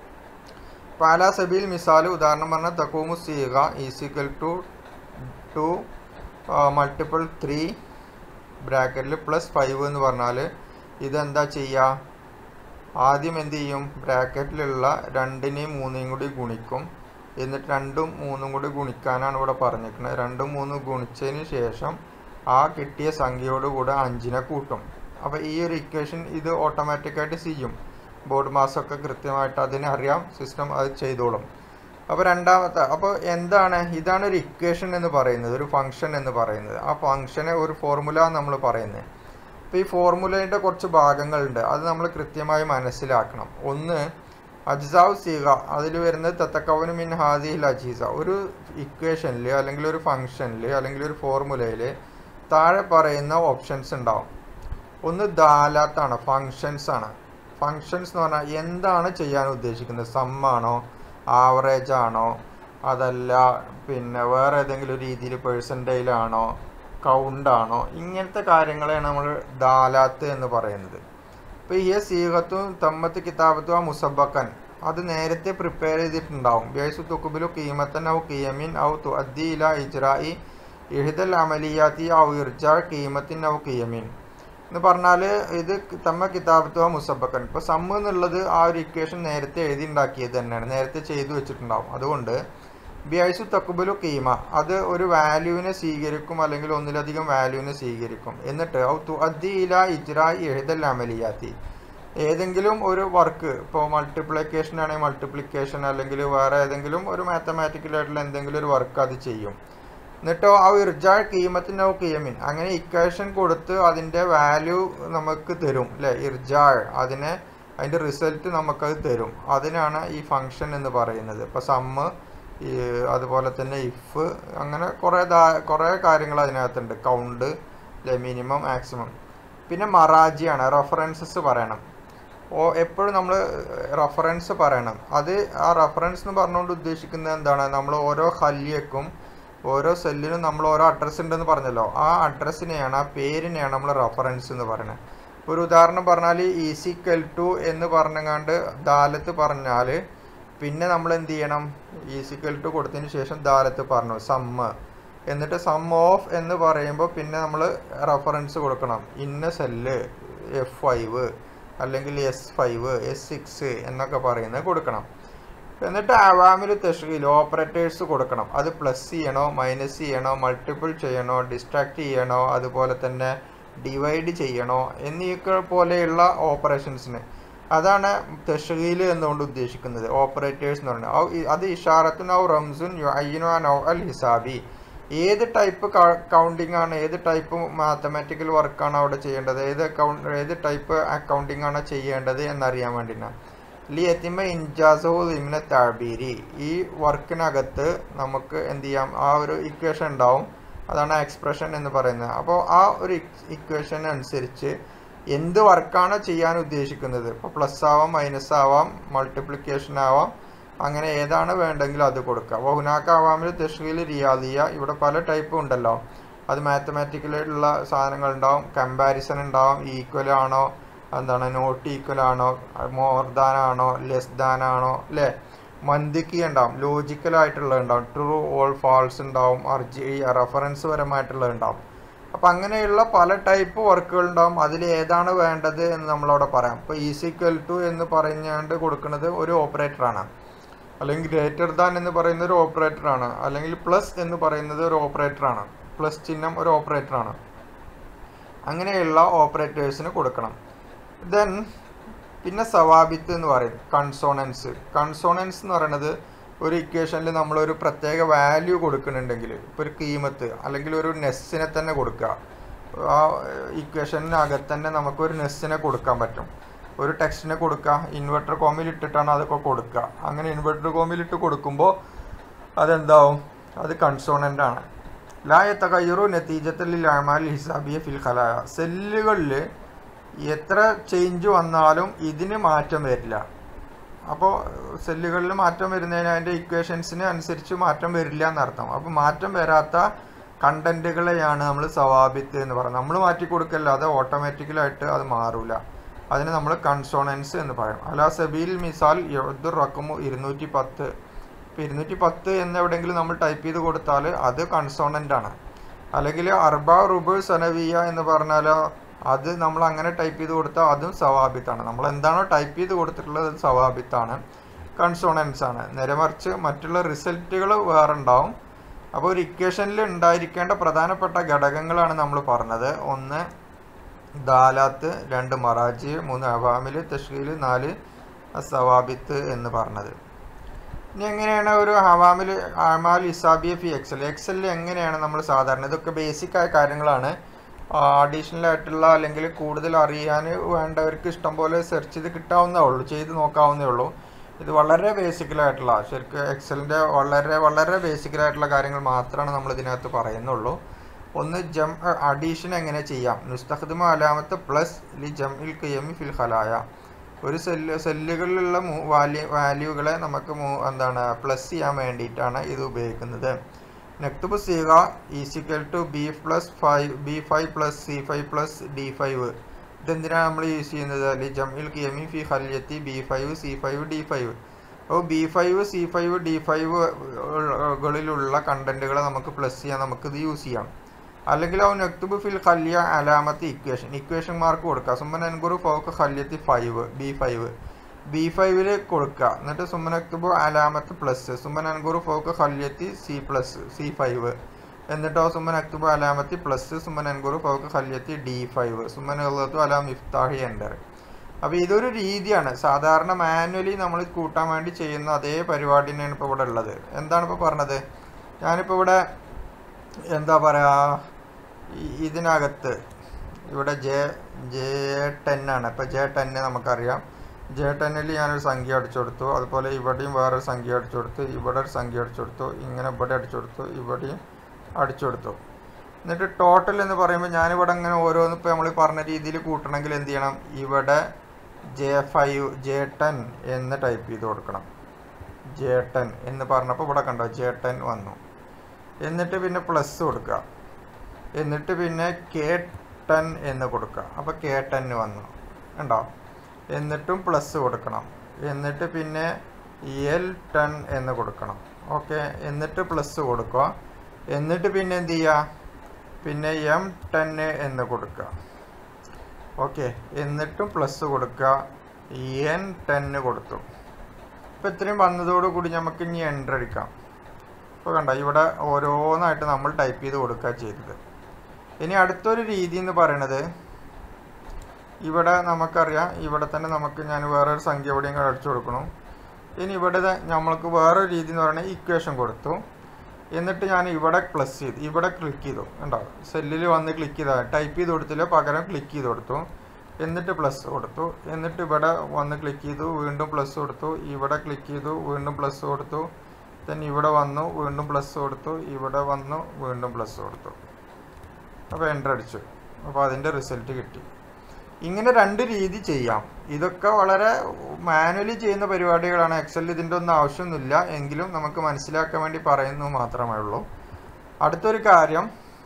[SPEAKER 1] പാലാ സബീൽ മിസാൽ ഉദാഹരണം പറഞ്ഞാൽ തക്കൂമു സീഗ is equal to two multiple three ബ്രാക്കറ്റിൽ പ്ലസ് ഫൈവ് എന്ന് പറഞ്ഞാൽ ഇതെന്താ ചെയ്യുക ആദ്യം എന്ത് ചെയ്യും ബ്രാക്കറ്റിലുള്ള രണ്ടിനെയും മൂന്നെയും കൂടി ഗുണിക്കും എന്നിട്ട് രണ്ടും മൂന്നും കൂടി ഗുണിക്കാനാണ് ഇവിടെ പറഞ്ഞിരിക്കുന്നത് രണ്ടും മൂന്നും ഗുണിച്ചതിന് ശേഷം ആ കിട്ടിയ സംഖ്യയോടുകൂടെ അഞ്ചിനെ കൂട്ടും അപ്പോൾ ഈ ഒരു ഇക്വേഷൻ ഇത് ഓട്ടോമാറ്റിക്കായിട്ട് ചെയ്യും ബോർഡ് മാസമൊക്കെ കൃത്യമായിട്ട് അതിനെ അറിയാം സിസ്റ്റം അത് ചെയ്തോളും അപ്പോൾ രണ്ടാമത്തെ അപ്പോൾ എന്താണ് ഇതാണ് ഒരു ഇക്വേഷൻ എന്ന് പറയുന്നത് ഒരു ഫംഗ്ഷൻ എന്ന് പറയുന്നത് ആ ഫംഗ്ഷനെ ഒരു ഫോർമുല നമ്മൾ പറയുന്നത് അപ്പോൾ ഈ ഫോർമുലേൻ്റെ കുറച്ച് ഭാഗങ്ങളുണ്ട് അത് നമ്മൾ കൃത്യമായി മനസ്സിലാക്കണം ഒന്ന് അജ്സാവ് സീഗ അതിൽ വരുന്നത് തത്തക്കവന് മിൻ ഹാദിഹിൽ അജീസ ഒരു ഇക്വേഷനിൽ അല്ലെങ്കിൽ ഒരു ഫംഗ്ഷനിൽ അല്ലെങ്കിൽ ഒരു ഫോർമുലയിൽ താഴെ പറയുന്ന ഓപ്ഷൻസ് ഉണ്ടാവും ഒന്ന് ദാലാത്താണ് ഫങ്ഷൻസ് ആണ് ഫങ്ഷൻസ് എന്ന് പറഞ്ഞാൽ എന്താണ് ചെയ്യാൻ ഉദ്ദേശിക്കുന്നത് സമ്മാണോ ആവറേജ് ആണോ അതല്ല പിന്നെ വേറെ ഏതെങ്കിലും രീതിയിൽ പേഴ്സൻറ്റേജിലാണോ കൗണ്ടാണോ ഇങ്ങനത്തെ കാര്യങ്ങളെയാണ് നമ്മൾ ദാലാത്ത് എന്ന് പറയുന്നത് ഇപ്പോൾ ഈ സീഹത്തും തമ്മത്ത് കിതാബത്തും ആ മുസബക്കൻ അത് നേരത്തെ പ്രിപ്പയർ ചെയ്തിട്ടുണ്ടാവും ബേസു തുക്കുബിലു കീമത്തൻ ഔ കിയമിൻ ഔ തു അദ്ദി ഇല ഇജ്രായി ഇഹിദൽ അമലിയാത്തി ഔ ഇർജ കീമത്തിൻ ഔ കിയമിൻ എന്ന് പറഞ്ഞാൽ ഇത് തമ്മ കിതാബത്തുവ മുസബക്കൻ ഇപ്പോൾ സമ്മ് എന്നുള്ളത് ആ ഒരു ഇക്വേഷൻ നേരത്തെ എഴുതി ഉണ്ടാക്കിയത് തന്നെയാണ് നേരത്തെ ചെയ്തു വെച്ചിട്ടുണ്ടാവും അതുകൊണ്ട് ബിഐസു തക്കുബലു കീമ അത് ഒരു വാല്യൂവിനെ സ്വീകരിക്കും അല്ലെങ്കിൽ ഒന്നിലധികം വാല്യൂവിനെ സ്വീകരിക്കും എന്നിട്ട് ഔ തു അദ്ദിയില ഇജ്രായി എഴുതൽ അമലിയാത്തി ഏതെങ്കിലും ഒരു വർക്ക് ഇപ്പോൾ മൾട്ടിപ്ലിക്കേഷൻ ആണെങ്കിൽ മൾട്ടിപ്ലിക്കേഷൻ അല്ലെങ്കിൽ വേറെ ഏതെങ്കിലും ഒരു മാത്തമാറ്റിക്കലായിട്ടുള്ള എന്തെങ്കിലും ഒരു വർക്ക് അത് ചെയ്യും എന്നിട്ടോ ആ ഇർജാ കീമത്തിൻ്റെ കീമിൻ അങ്ങനെ ഇക്വേഷൻ കൊടുത്ത് അതിൻ്റെ വാല്യൂ നമുക്ക് തരും അല്ലേ ഇർജാ അതിനെ അതിൻ്റെ റിസൾട്ട് നമുക്കത് തരും അതിനാണ് ഈ ഫങ്ഷൻ എന്ന് പറയുന്നത് ഇപ്പോൾ സമ്മ് ഈ അതുപോലെ തന്നെ ഇഫ് അങ്ങനെ കുറേ ദാ കുറേ കാര്യങ്ങൾ അതിനകത്തുണ്ട് കൗണ്ട് അല്ലെ മിനിമം മാക്സിമം പിന്നെ മറാജിയാണ് റെഫറൻസസ് പറയണം ഓ എപ്പോഴും നമ്മൾ റെഫറൻസ് പറയണം അത് ആ റെഫറൻസ് എന്ന് പറഞ്ഞുകൊണ്ട് ഉദ്ദേശിക്കുന്നത് എന്താണ് നമ്മൾ ഓരോ ഹല്യക്കും ഓരോ സെല്ലിനും നമ്മൾ ഓരോ അഡ്രസ്സ് ഉണ്ടെന്ന് പറഞ്ഞല്ലോ ആ അഡ്രസ്സിനെയാണ് ആ പേരിനെയാണ് നമ്മൾ റെഫറൻസ് എന്ന് പറയുന്നത് ഒരു ഉദാഹരണം പറഞ്ഞാൽ ഈസിക്കൽ ടു എന്ന് പറഞ്ഞങ്ങാണ്ട് ദാലത്ത് പറഞ്ഞാൽ പിന്നെ നമ്മൾ എന്ത് ചെയ്യണം ഈസിക്കൽ ടു കൊടുത്തതിന് ശേഷം ദാലത്ത് പറഞ്ഞു സമ്മ് എന്നിട്ട് സം ഓഫ് എന്ന് പറയുമ്പോൾ പിന്നെ നമ്മൾ റെഫറൻസ് കൊടുക്കണം ഇന്ന സെല്ല് എഫ് ഫൈവ് അല്ലെങ്കിൽ എസ് ഫൈവ് എസ് സിക്സ് എന്നൊക്കെ പറയുന്നത് കൊടുക്കണം എന്നിട്ട് അവാമിൽ തെഷീൽ ഓപ്പറേറ്റേഴ്സ് കൊടുക്കണം അത് പ്ലസ് ചെയ്യണോ മൈനസ് ചെയ്യണോ മൾട്ടിപ്പിൾ ചെയ്യണോ ഡിസ്ട്രാക്ട് ചെയ്യണോ അതുപോലെ തന്നെ ഡിവൈഡ് ചെയ്യണോ എന്നീക്കെ പോലെയുള്ള ഓപ്പറേഷൻസിന് അതാണ് തെഷീൽ എന്നുകൊണ്ട് ഉദ്ദേശിക്കുന്നത് ഓപ്പറേറ്റേഴ്സ് എന്ന് പറയുന്നത് അത് ഇഷാറത്തുൻ ഔ റംസുൻ യുഅയ്യിനു നൗ അൽ ഹിസാബി ഏത് ടൈപ്പ് കൗണ്ടിങ് ആണ് ഏത് ടൈപ്പ് മാത്തമാറ്റിക്കൽ വർക്കാണ് അവിടെ ചെയ്യേണ്ടത് ഏത് അക്കൗണ്ട് ഏത് ടൈപ്പ് അക്കൗണ്ടിങ് ആണ് ചെയ്യേണ്ടത് എന്നറിയാൻ വേണ്ടിയിട്ടാണ് ലി എത്തിമ ഇൻജാസോ ഇമിന താബീരി ഈ വർക്കിനകത്ത് നമുക്ക് എന്ത് ചെയ്യാം ആ ഒരു ഇക്വേഷൻ ഉണ്ടാവും അതാണ് എക്സ്പ്രഷൻ എന്ന് പറയുന്നത് അപ്പോൾ ആ ഒരു ഇക്വേഷൻ അനുസരിച്ച് എന്ത് വർക്കാണ് ചെയ്യാൻ ഉദ്ദേശിക്കുന്നത് ഇപ്പോൾ പ്ലസ് ആവാം മൈനസ് ആവാം മൾട്ടിപ്ലിക്കേഷൻ ആവാം അങ്ങനെ ഏതാണ് വേണ്ടെങ്കിലും അത് കൊടുക്കുക വഹുനാക്ക ആവാമിൽ തെഷീൽ റിയാദിയ ഇവിടെ പല ടൈപ്പും ഉണ്ടല്ലോ അത് മാത്തമാറ്റിക്കലായിട്ടുള്ള സാധനങ്ങൾ ഉണ്ടാവും കമ്പാരിസൺ ഉണ്ടാവും ഈക്വൽ ആണോ എന്താണ് നോട്ട് ഈക്വൽ ആണോ മോർ ദാൻ ആണോ ലെസ് ദാൻ ആണോ അല്ലേ മന്തിക്ക് ഉണ്ടാവും ലോജിക്കൽ ആയിട്ടുള്ളത് ഉണ്ടാവും ട്രൂ ഓൾ ഫാൾസ് ഉണ്ടാവും അർജി റെഫറൻസ് പരമായിട്ടുള്ളത് ഉണ്ടാവും അപ്പം അങ്ങനെയുള്ള പല ടൈപ്പ് വർക്കുകൾ ഉണ്ടാവും അതിൽ ഏതാണ് വേണ്ടത് എന്ന് നമ്മളവിടെ പറയാം ഇപ്പോൾ ഈസിക്വൽ ടു എന്ന് പറഞ്ഞാണ്ട് കൊടുക്കുന്നത് ഒരു ഓപ്പറേറ്ററാണ് അല്ലെങ്കിൽ ഗ്രേറ്റർ ദാൻ എന്ന് പറയുന്ന ഒരു ഓപ്പറേറ്ററാണ് അല്ലെങ്കിൽ പ്ലസ് എന്ന് പറയുന്നത് ഒരു ഓപ്പറേറ്ററാണ് പ്ലസ് ചിഹ്നം ഒരു ഓപ്പറേറ്ററാണ് അങ്ങനെയുള്ള ഓപ്പറേറ്റേഴ്സിന് കൊടുക്കണം ദെൻ പിന്നെ സവാബിത്ത് എന്ന് പറയും കൺസോണൻസ് കൺസോണൻസ് എന്ന് പറയുന്നത് ഒരു ഇക്വേഷനിൽ നമ്മളൊരു പ്രത്യേക വാല്യൂ കൊടുക്കുന്നുണ്ടെങ്കിൽ ഇപ്പോൾ ഒരു കീമത്ത് അല്ലെങ്കിൽ ഒരു നെസ്സിനെ തന്നെ കൊടുക്കുക ആ ഇക്വേഷനകത്ത് തന്നെ നമുക്കൊരു നെസ്സിനെ കൊടുക്കാൻ പറ്റും ഒരു ടെക്സ്റ്റിനെ കൊടുക്കുക ഇൻവെർട്ടർ കോമിൽ ഇട്ടിട്ടാണ് അതൊക്കെ കൊടുക്കുക അങ്ങനെ ഇൻവെർട്ടർ കോമിൽ ഇട്ട് കൊടുക്കുമ്പോൾ അതെന്താവും അത് കൺസോണൻ്റ് ആണ് ലായത്ത കയ്യറു നത്തീജത്തിൽ അമാൽ ഹിസാബിയ ഫിൽ ഖലായ സെല്ലുകളിൽ എത്ര ചേഞ്ച് വന്നാലും ഇതിന് മാറ്റം വരില്ല അപ്പോൾ സെല്ലുകളിൽ മാറ്റം വരുന്നതിന് അതിൻ്റെ ഇക്വേഷൻസിന് അനുസരിച്ച് മാറ്റം വരില്ല എന്നർത്ഥം അപ്പോൾ മാറ്റം വരാത്ത കണ്ടന്റുകളെയാണ് നമ്മൾ സവാബിത്ത് എന്ന് പറയുന്നത് നമ്മൾ മാറ്റി കൊടുക്കല്ലാതെ ഓട്ടോമാറ്റിക്കലായിട്ട് അത് മാറൂല അതിന് നമ്മൾ കൺസോണൻസ് എന്ന് പറയും അലാ സബീൽ മിസാൽ യുദ്ദുർ റക്കമു ഇരുന്നൂറ്റി പത്ത് ഇപ്പോൾ ഇരുന്നൂറ്റി പത്ത് എന്നെവിടെയെങ്കിലും നമ്മൾ ടൈപ്പ് ചെയ്ത് കൊടുത്താൽ അത് കൺസോണൻ്റ് ആണ് അല്ലെങ്കിൽ അർബ റുബ് സനവിയ എന്ന് പറഞ്ഞാൽ അത് നമ്മൾ അങ്ങനെ ടൈപ്പ് ചെയ്ത് കൊടുത്താൽ അതും സവാബിത്താണ് നമ്മൾ എന്താണോ ടൈപ്പ് ചെയ്ത് കൊടുത്തിട്ടുള്ളത് അത് സവാബിത്താണ് കൺസോണൻസ് ആണ് നേരെമറിച്ച് മറ്റുള്ള റിസൾട്ടുകൾ വേറെ ഉണ്ടാവും അപ്പോൾ ഒരു ഇക്വേഷനിൽ ഉണ്ടായിരിക്കേണ്ട പ്രധാനപ്പെട്ട ഘടകങ്ങളാണ് നമ്മൾ പറഞ്ഞത് ഒന്ന് ദാലാത്ത് രണ്ട് മറാജി മൂന്ന് അവാമിൽ തഷ്കീൽ നാല് സവാബിത്ത് എന്ന് പറഞ്ഞത് ഇനി എങ്ങനെയാണ് ഒരു ഹവാമിൽ അമാൽ ഇസാബിയ ഫി എക്സൽ എക്സലിൽ എങ്ങനെയാണ് നമ്മൾ സാധാരണ ഇതൊക്കെ ബേസിക് ആയ കാര്യങ്ങളാണ് അഡീഷണൽ ആയിട്ടുള്ള അല്ലെങ്കിൽ കൂടുതൽ അറിയാൻ വേണ്ടവർക്ക് ഇഷ്ടം പോലെ സെർച്ച് ചെയ്ത് കിട്ടാവുന്നേ ഉള്ളൂ ചെയ്ത് നോക്കാവുന്നേ ഉള്ളൂ ഇത് വളരെ ബേസിക്കലായിട്ടുള്ള ശരിക്കും എക്സലിൻ്റെ വളരെ വളരെ ബേസിക്കലായിട്ടുള്ള കാര്യങ്ങൾ മാത്രമാണ് നമ്മൾ ഇതിനകത്ത് പറയുന്നുള്ളൂ ഒന്ന് ജം അഡീഷൻ എങ്ങനെ ചെയ്യാം നുസ്തഖ്ദിമ അലാമത്ത് പ്ലസ് ലി ജം ഇൽ കിയമി ഫിൽ ഖലായ ഒരു സെല്ല് സെല്ലുകളിലുള്ള വാല്യൂ വാല്യൂകളെ നമുക്ക് എന്താണ് പ്ലസ് ചെയ്യാൻ വേണ്ടിയിട്ടാണ് ഇത് ഉപയോഗിക്കുന്നത് നെക്തുബ് സീഗ is equal to B plus five B five plus C five plus D five ഇതെന്തിനാണ് നമ്മൾ യൂസ് ചെയ്യുന്നത് അല്ലെ ജംഇൽ കിയമി ഫി ഹല്യത്തി B five C five D five അപ്പോൾ B five C five D ഫൈവുകളിലുള്ള കണ്ടന്റുകളെ നമുക്ക് പ്ലസ് ചെയ്യാൻ നമുക്കിത് യൂസ് ചെയ്യാം അല്ലെങ്കിൽ അവൻ നെക്തുബ് ഫിൽ ഖല്യ അലാമത്ത് ഇക്വേഷൻ ഇക്വേഷൻ മാർക്ക് കൊടുക്കുക സുമ്മൻ അൻകുറു ഫോക്ക് ഖല്യത്തി ഫൈവ് ബി ഫൈവ് ബി ഫൈവില് കൊടുക്കുക എന്നിട്ട് സുമ്മൻ അക്തുബു അലാമത്ത് പ്ലസ് സുമ്മൻ അൻകുറു ഫോക്ക് ഖല്യത്തി സി പ്ലസ് സി ഫൈവ് എന്നിട്ടോ സുമ്മൻ അക്തുബു അലാമത്തി പ്ലസ് സുമ്മൻ അൻകുറു ഫോക്ക് ഖല്യത്തി ഡി ഫൈവ് സുമ്മൻ ഉള്ളത്തു അലാം ഇഫ്താഹി എൻ്റർ അപ്പോൾ ഇതൊരു രീതിയാണ് സാധാരണ മാനുവലി നമ്മൾ കൂട്ടാൻ വേണ്ടി ചെയ്യുന്ന അതേ പരിപാടി തന്നെയാണ് ഇപ്പോൾ ഇവിടെ ഉള്ളത് എന്താണ് ഇപ്പോൾ പറഞ്ഞത് ഞാനിപ്പോൾ ഇവിടെ എന്താ പറയുക ഇതിനകത്ത് ഇവിടെ ജെ ജെ ടെൻ ആണ് ഇപ്പോൾ ജെ ടെന്ന് നമുക്കറിയാം ജെ ടെന്നിൽ ഞാനൊരു സംഖ്യ അടിച്ചു കൊടുത്തു അതുപോലെ ഇവിടെയും വേറൊരു സംഖ്യ അടിച്ചു കൊടുത്തു ഇവിടെ ഒരു സംഖ്യ അടിച്ചു കൊടുത്തു ഇങ്ങനെ ഇവിടെ അടിച്ചു കൊടുത്തു ഇവിടെയും അടിച്ചു കൊടുത്തു എന്നിട്ട് ടോട്ടൽ എന്ന് പറയുമ്പോൾ ഞാനിവിടെ ഇങ്ങനെ ഓരോന്ന് ഇപ്പോൾ നമ്മൾ പറഞ്ഞ രീതിയിൽ കൂട്ടണമെങ്കിൽ എന്ത് ചെയ്യണം ഇവിടെ ജെ ഫൈവ് ജെ ടെൻ എന്ന് ടൈപ്പ് ചെയ്ത് കൊടുക്കണം ജെ ടെൻ എന്ന് പറഞ്ഞപ്പോൾ ഇവിടെ കണ്ടോ ജെ ടെൻ വന്നു എന്നിട്ട് പിന്നെ പ്ലസ് കൊടുക്കുക എന്നിട്ട് പിന്നെ കെ ടെൻ എന്ന് കൊടുക്കുക അപ്പോൾ കെ ടെൻ വന്നു ഉണ്ടോ എന്നിട്ടും പ്ലസ് കൊടുക്കണം എന്നിട്ട് പിന്നെ എൽ ടെൻ എന്ന് കൊടുക്കണം ഓക്കെ എന്നിട്ട് പ്ലസ് കൊടുക്കുക എന്നിട്ട് പിന്നെ എന്ത് ചെയ്യുക പിന്നെ എം ടെൻ എന്ന് കൊടുക്കുക ഓക്കെ എന്നിട്ടും പ്ലസ് കൊടുക്കുക എൻ ടെന്ന് കൊടുത്തു ഇപ്പോൾ ഇത്രയും വന്നതോടുകൂടി നമുക്ക് ഇനി എൻ്റർ അടിക്കാം ഇപ്പോൾ കണ്ട ഇവിടെ ഓരോന്നായിട്ട് നമ്മൾ ടൈപ്പ് ചെയ്ത് കൊടുക്കുക ചെയ്തത് ഇനി അടുത്തൊരു രീതി എന്ന് പറയണത് ഇവിടെ നമുക്കറിയാം ഇവിടെ തന്നെ നമുക്ക് ഞാൻ വേറൊരു സംഖ്യ എവിടെയും അടിച്ചു കൊടുക്കണം ഇനി ഇവിടെ നമ്മൾക്ക് വേറൊരു രീതി എന്ന് പറയുന്നത് ഇക്വേഷൻ കൊടുത്തു എന്നിട്ട് ഞാൻ ഇവിടെ പ്ലസ് ചെയ്തു ഇവിടെ ക്ലിക്ക് ചെയ്തു ഉണ്ടോ സെല്ലിൽ വന്ന് ക്ലിക്ക് ചെയ്താൽ ടൈപ്പ് ചെയ്ത് കൊടുത്തില്ല പകരം ക്ലിക്ക് ചെയ്ത് കൊടുത്തു എന്നിട്ട് പ്ലസ് കൊടുത്തു എന്നിട്ട് ഇവിടെ വന്ന് ക്ലിക്ക് ചെയ്തു വീണ്ടും പ്ലസ് കൊടുത്തു ഇവിടെ ക്ലിക്ക് ചെയ്തു വീണ്ടും പ്ലസ് കൊടുത്തു ദെൻ ഇവിടെ വന്നു വീണ്ടും പ്ലസ് കൊടുത്തു ഇവിടെ വന്നു വീണ്ടും പ്ലസ് കൊടുത്തു അപ്പോൾ എൻ്റർ അടിച്ചു അപ്പോൾ അതിൻ്റെ റിസൾട്ട് കിട്ടി ഇങ്ങനെ രണ്ട് രീതി ചെയ്യാം ഇതൊക്കെ വളരെ മാനുവലി ചെയ്യുന്ന പരിപാടികളാണ് എക്സലിൽ ഇതിൻ്റെ ഒന്നും ആവശ്യമൊന്നുമില്ല എങ്കിലും നമുക്ക് മനസ്സിലാക്കാൻ വേണ്ടി പറയുന്നു മാത്രമേ ഉള്ളൂ അടുത്തൊരു കാര്യം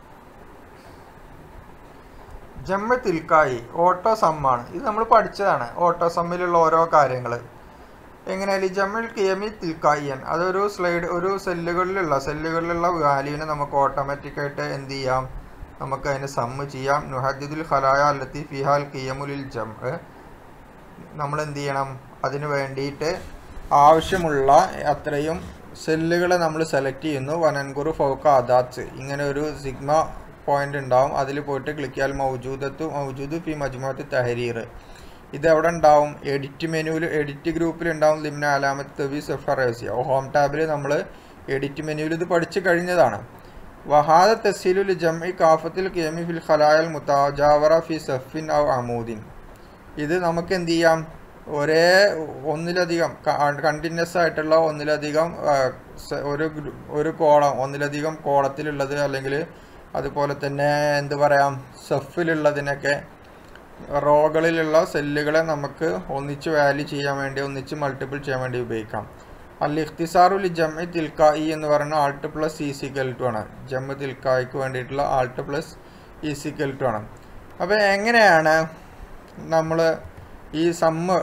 [SPEAKER 1] ജമ്മ തിൽക്കായി ഓട്ടോ സമ്മാണ് ഇത് നമ്മൾ പഠിച്ചതാണ് ഓട്ടോ സമ്മിലുള്ള ഓരോ കാര്യങ്ങൾ എങ്ങനെയായാലും ജമ്മിൽ കിയമി തിൽക്കായിയൻ അതൊരു സ്ലൈഡ് ഒരു സെല്ലുകളിലുള്ള സെല്ലുകളിലുള്ള വാല്യൂവിനെ നമുക്ക് ഓട്ടോമാറ്റിക്കായിട്ട് എന്ത് ചെയ്യാം നമുക്ക് അതിന് സമ്മ് ചെയ്യാം നുഹദ്ദുൽ ഖലായ അല്ലത്തി ഫിഹാൽ കിയമുലിൽ ജം നമ്മൾ എന്ത് ചെയ്യണം അതിന് വേണ്ടിയിട്ട് ആവശ്യമുള്ള അത്രയും സെല്ലുകളെ നമ്മൾ സെലക്ട് ചെയ്യുന്നു വനൻകുറു ഫൗക്ക അദാത്ത് ഇങ്ങനെ ഒരു സിഗ്മ പോയിന്റ് ഉണ്ടാവും അതിൽ പോയിട്ട് ക്ലിക്ക് ചെയ്യാൽ മൗജൂദത്തു മൗജൂദ് ഫി മജ്മുഅത്ത് തഹരീർ ഇത് എവിടെ ഉണ്ടാവും എഡിറ്റ് മെനുവിൽ എഡിറ്റ് ഗ്രൂപ്പിൽ ഉണ്ടാവും ലിംന അലാമത്ത് തവി സഫറേസിയ ഹോം ടാബിൽ നമ്മൾ എഡിറ്റ് മെനുവിൽ ഇത് പഠിച്ചു കഴിഞ്ഞതാണ് വഹാദ തസീലുൽ ജംഇ കാഫത്തിൽ കേമി ഫിൽ ഖലായൽ മുതാജാവറ ഫി സഫിൻ ഔ അമൂദിൻ ഇത് നമുക്ക് എന്ത് ചെയ്യാം ഒരേ ഒന്നിലധികം കണ്ടിന്യൂസ് ആയിട്ടുള്ള ഒന്നിലധികം ഒരു ഒരു കോളം ഒന്നിലധികം കോളത്തിലുള്ളത് അല്ലെങ്കിൽ അതുപോലെ തന്നെ എന്ത് പറയാം സഫിലുള്ളതിനൊക്കെ റോകളിലുള്ള സെല്ലുകളെ നമുക്ക് ഒന്നിച്ച് വാല്യൂ ചെയ്യാൻ വേണ്ടി ഒന്നിച്ച് മൾട്ടിപ്പിൾ ചെയ്യാൻ വേണ്ടി ഉപയോഗിക്കാം അൽ ഇഖ്തിസാറുൽ ജമ്മി തിൽക്കായി എന്ന് പറയുന്ന alt plus is equal to ആണ് ജമ്മ് തിൽക്കായിക്ക് വേണ്ടിയിട്ടുള്ള alt plus is equal to ആണ് അപ്പോൾ എങ്ങനെയാണ് നമ്മൾ ഈ സമ്മ്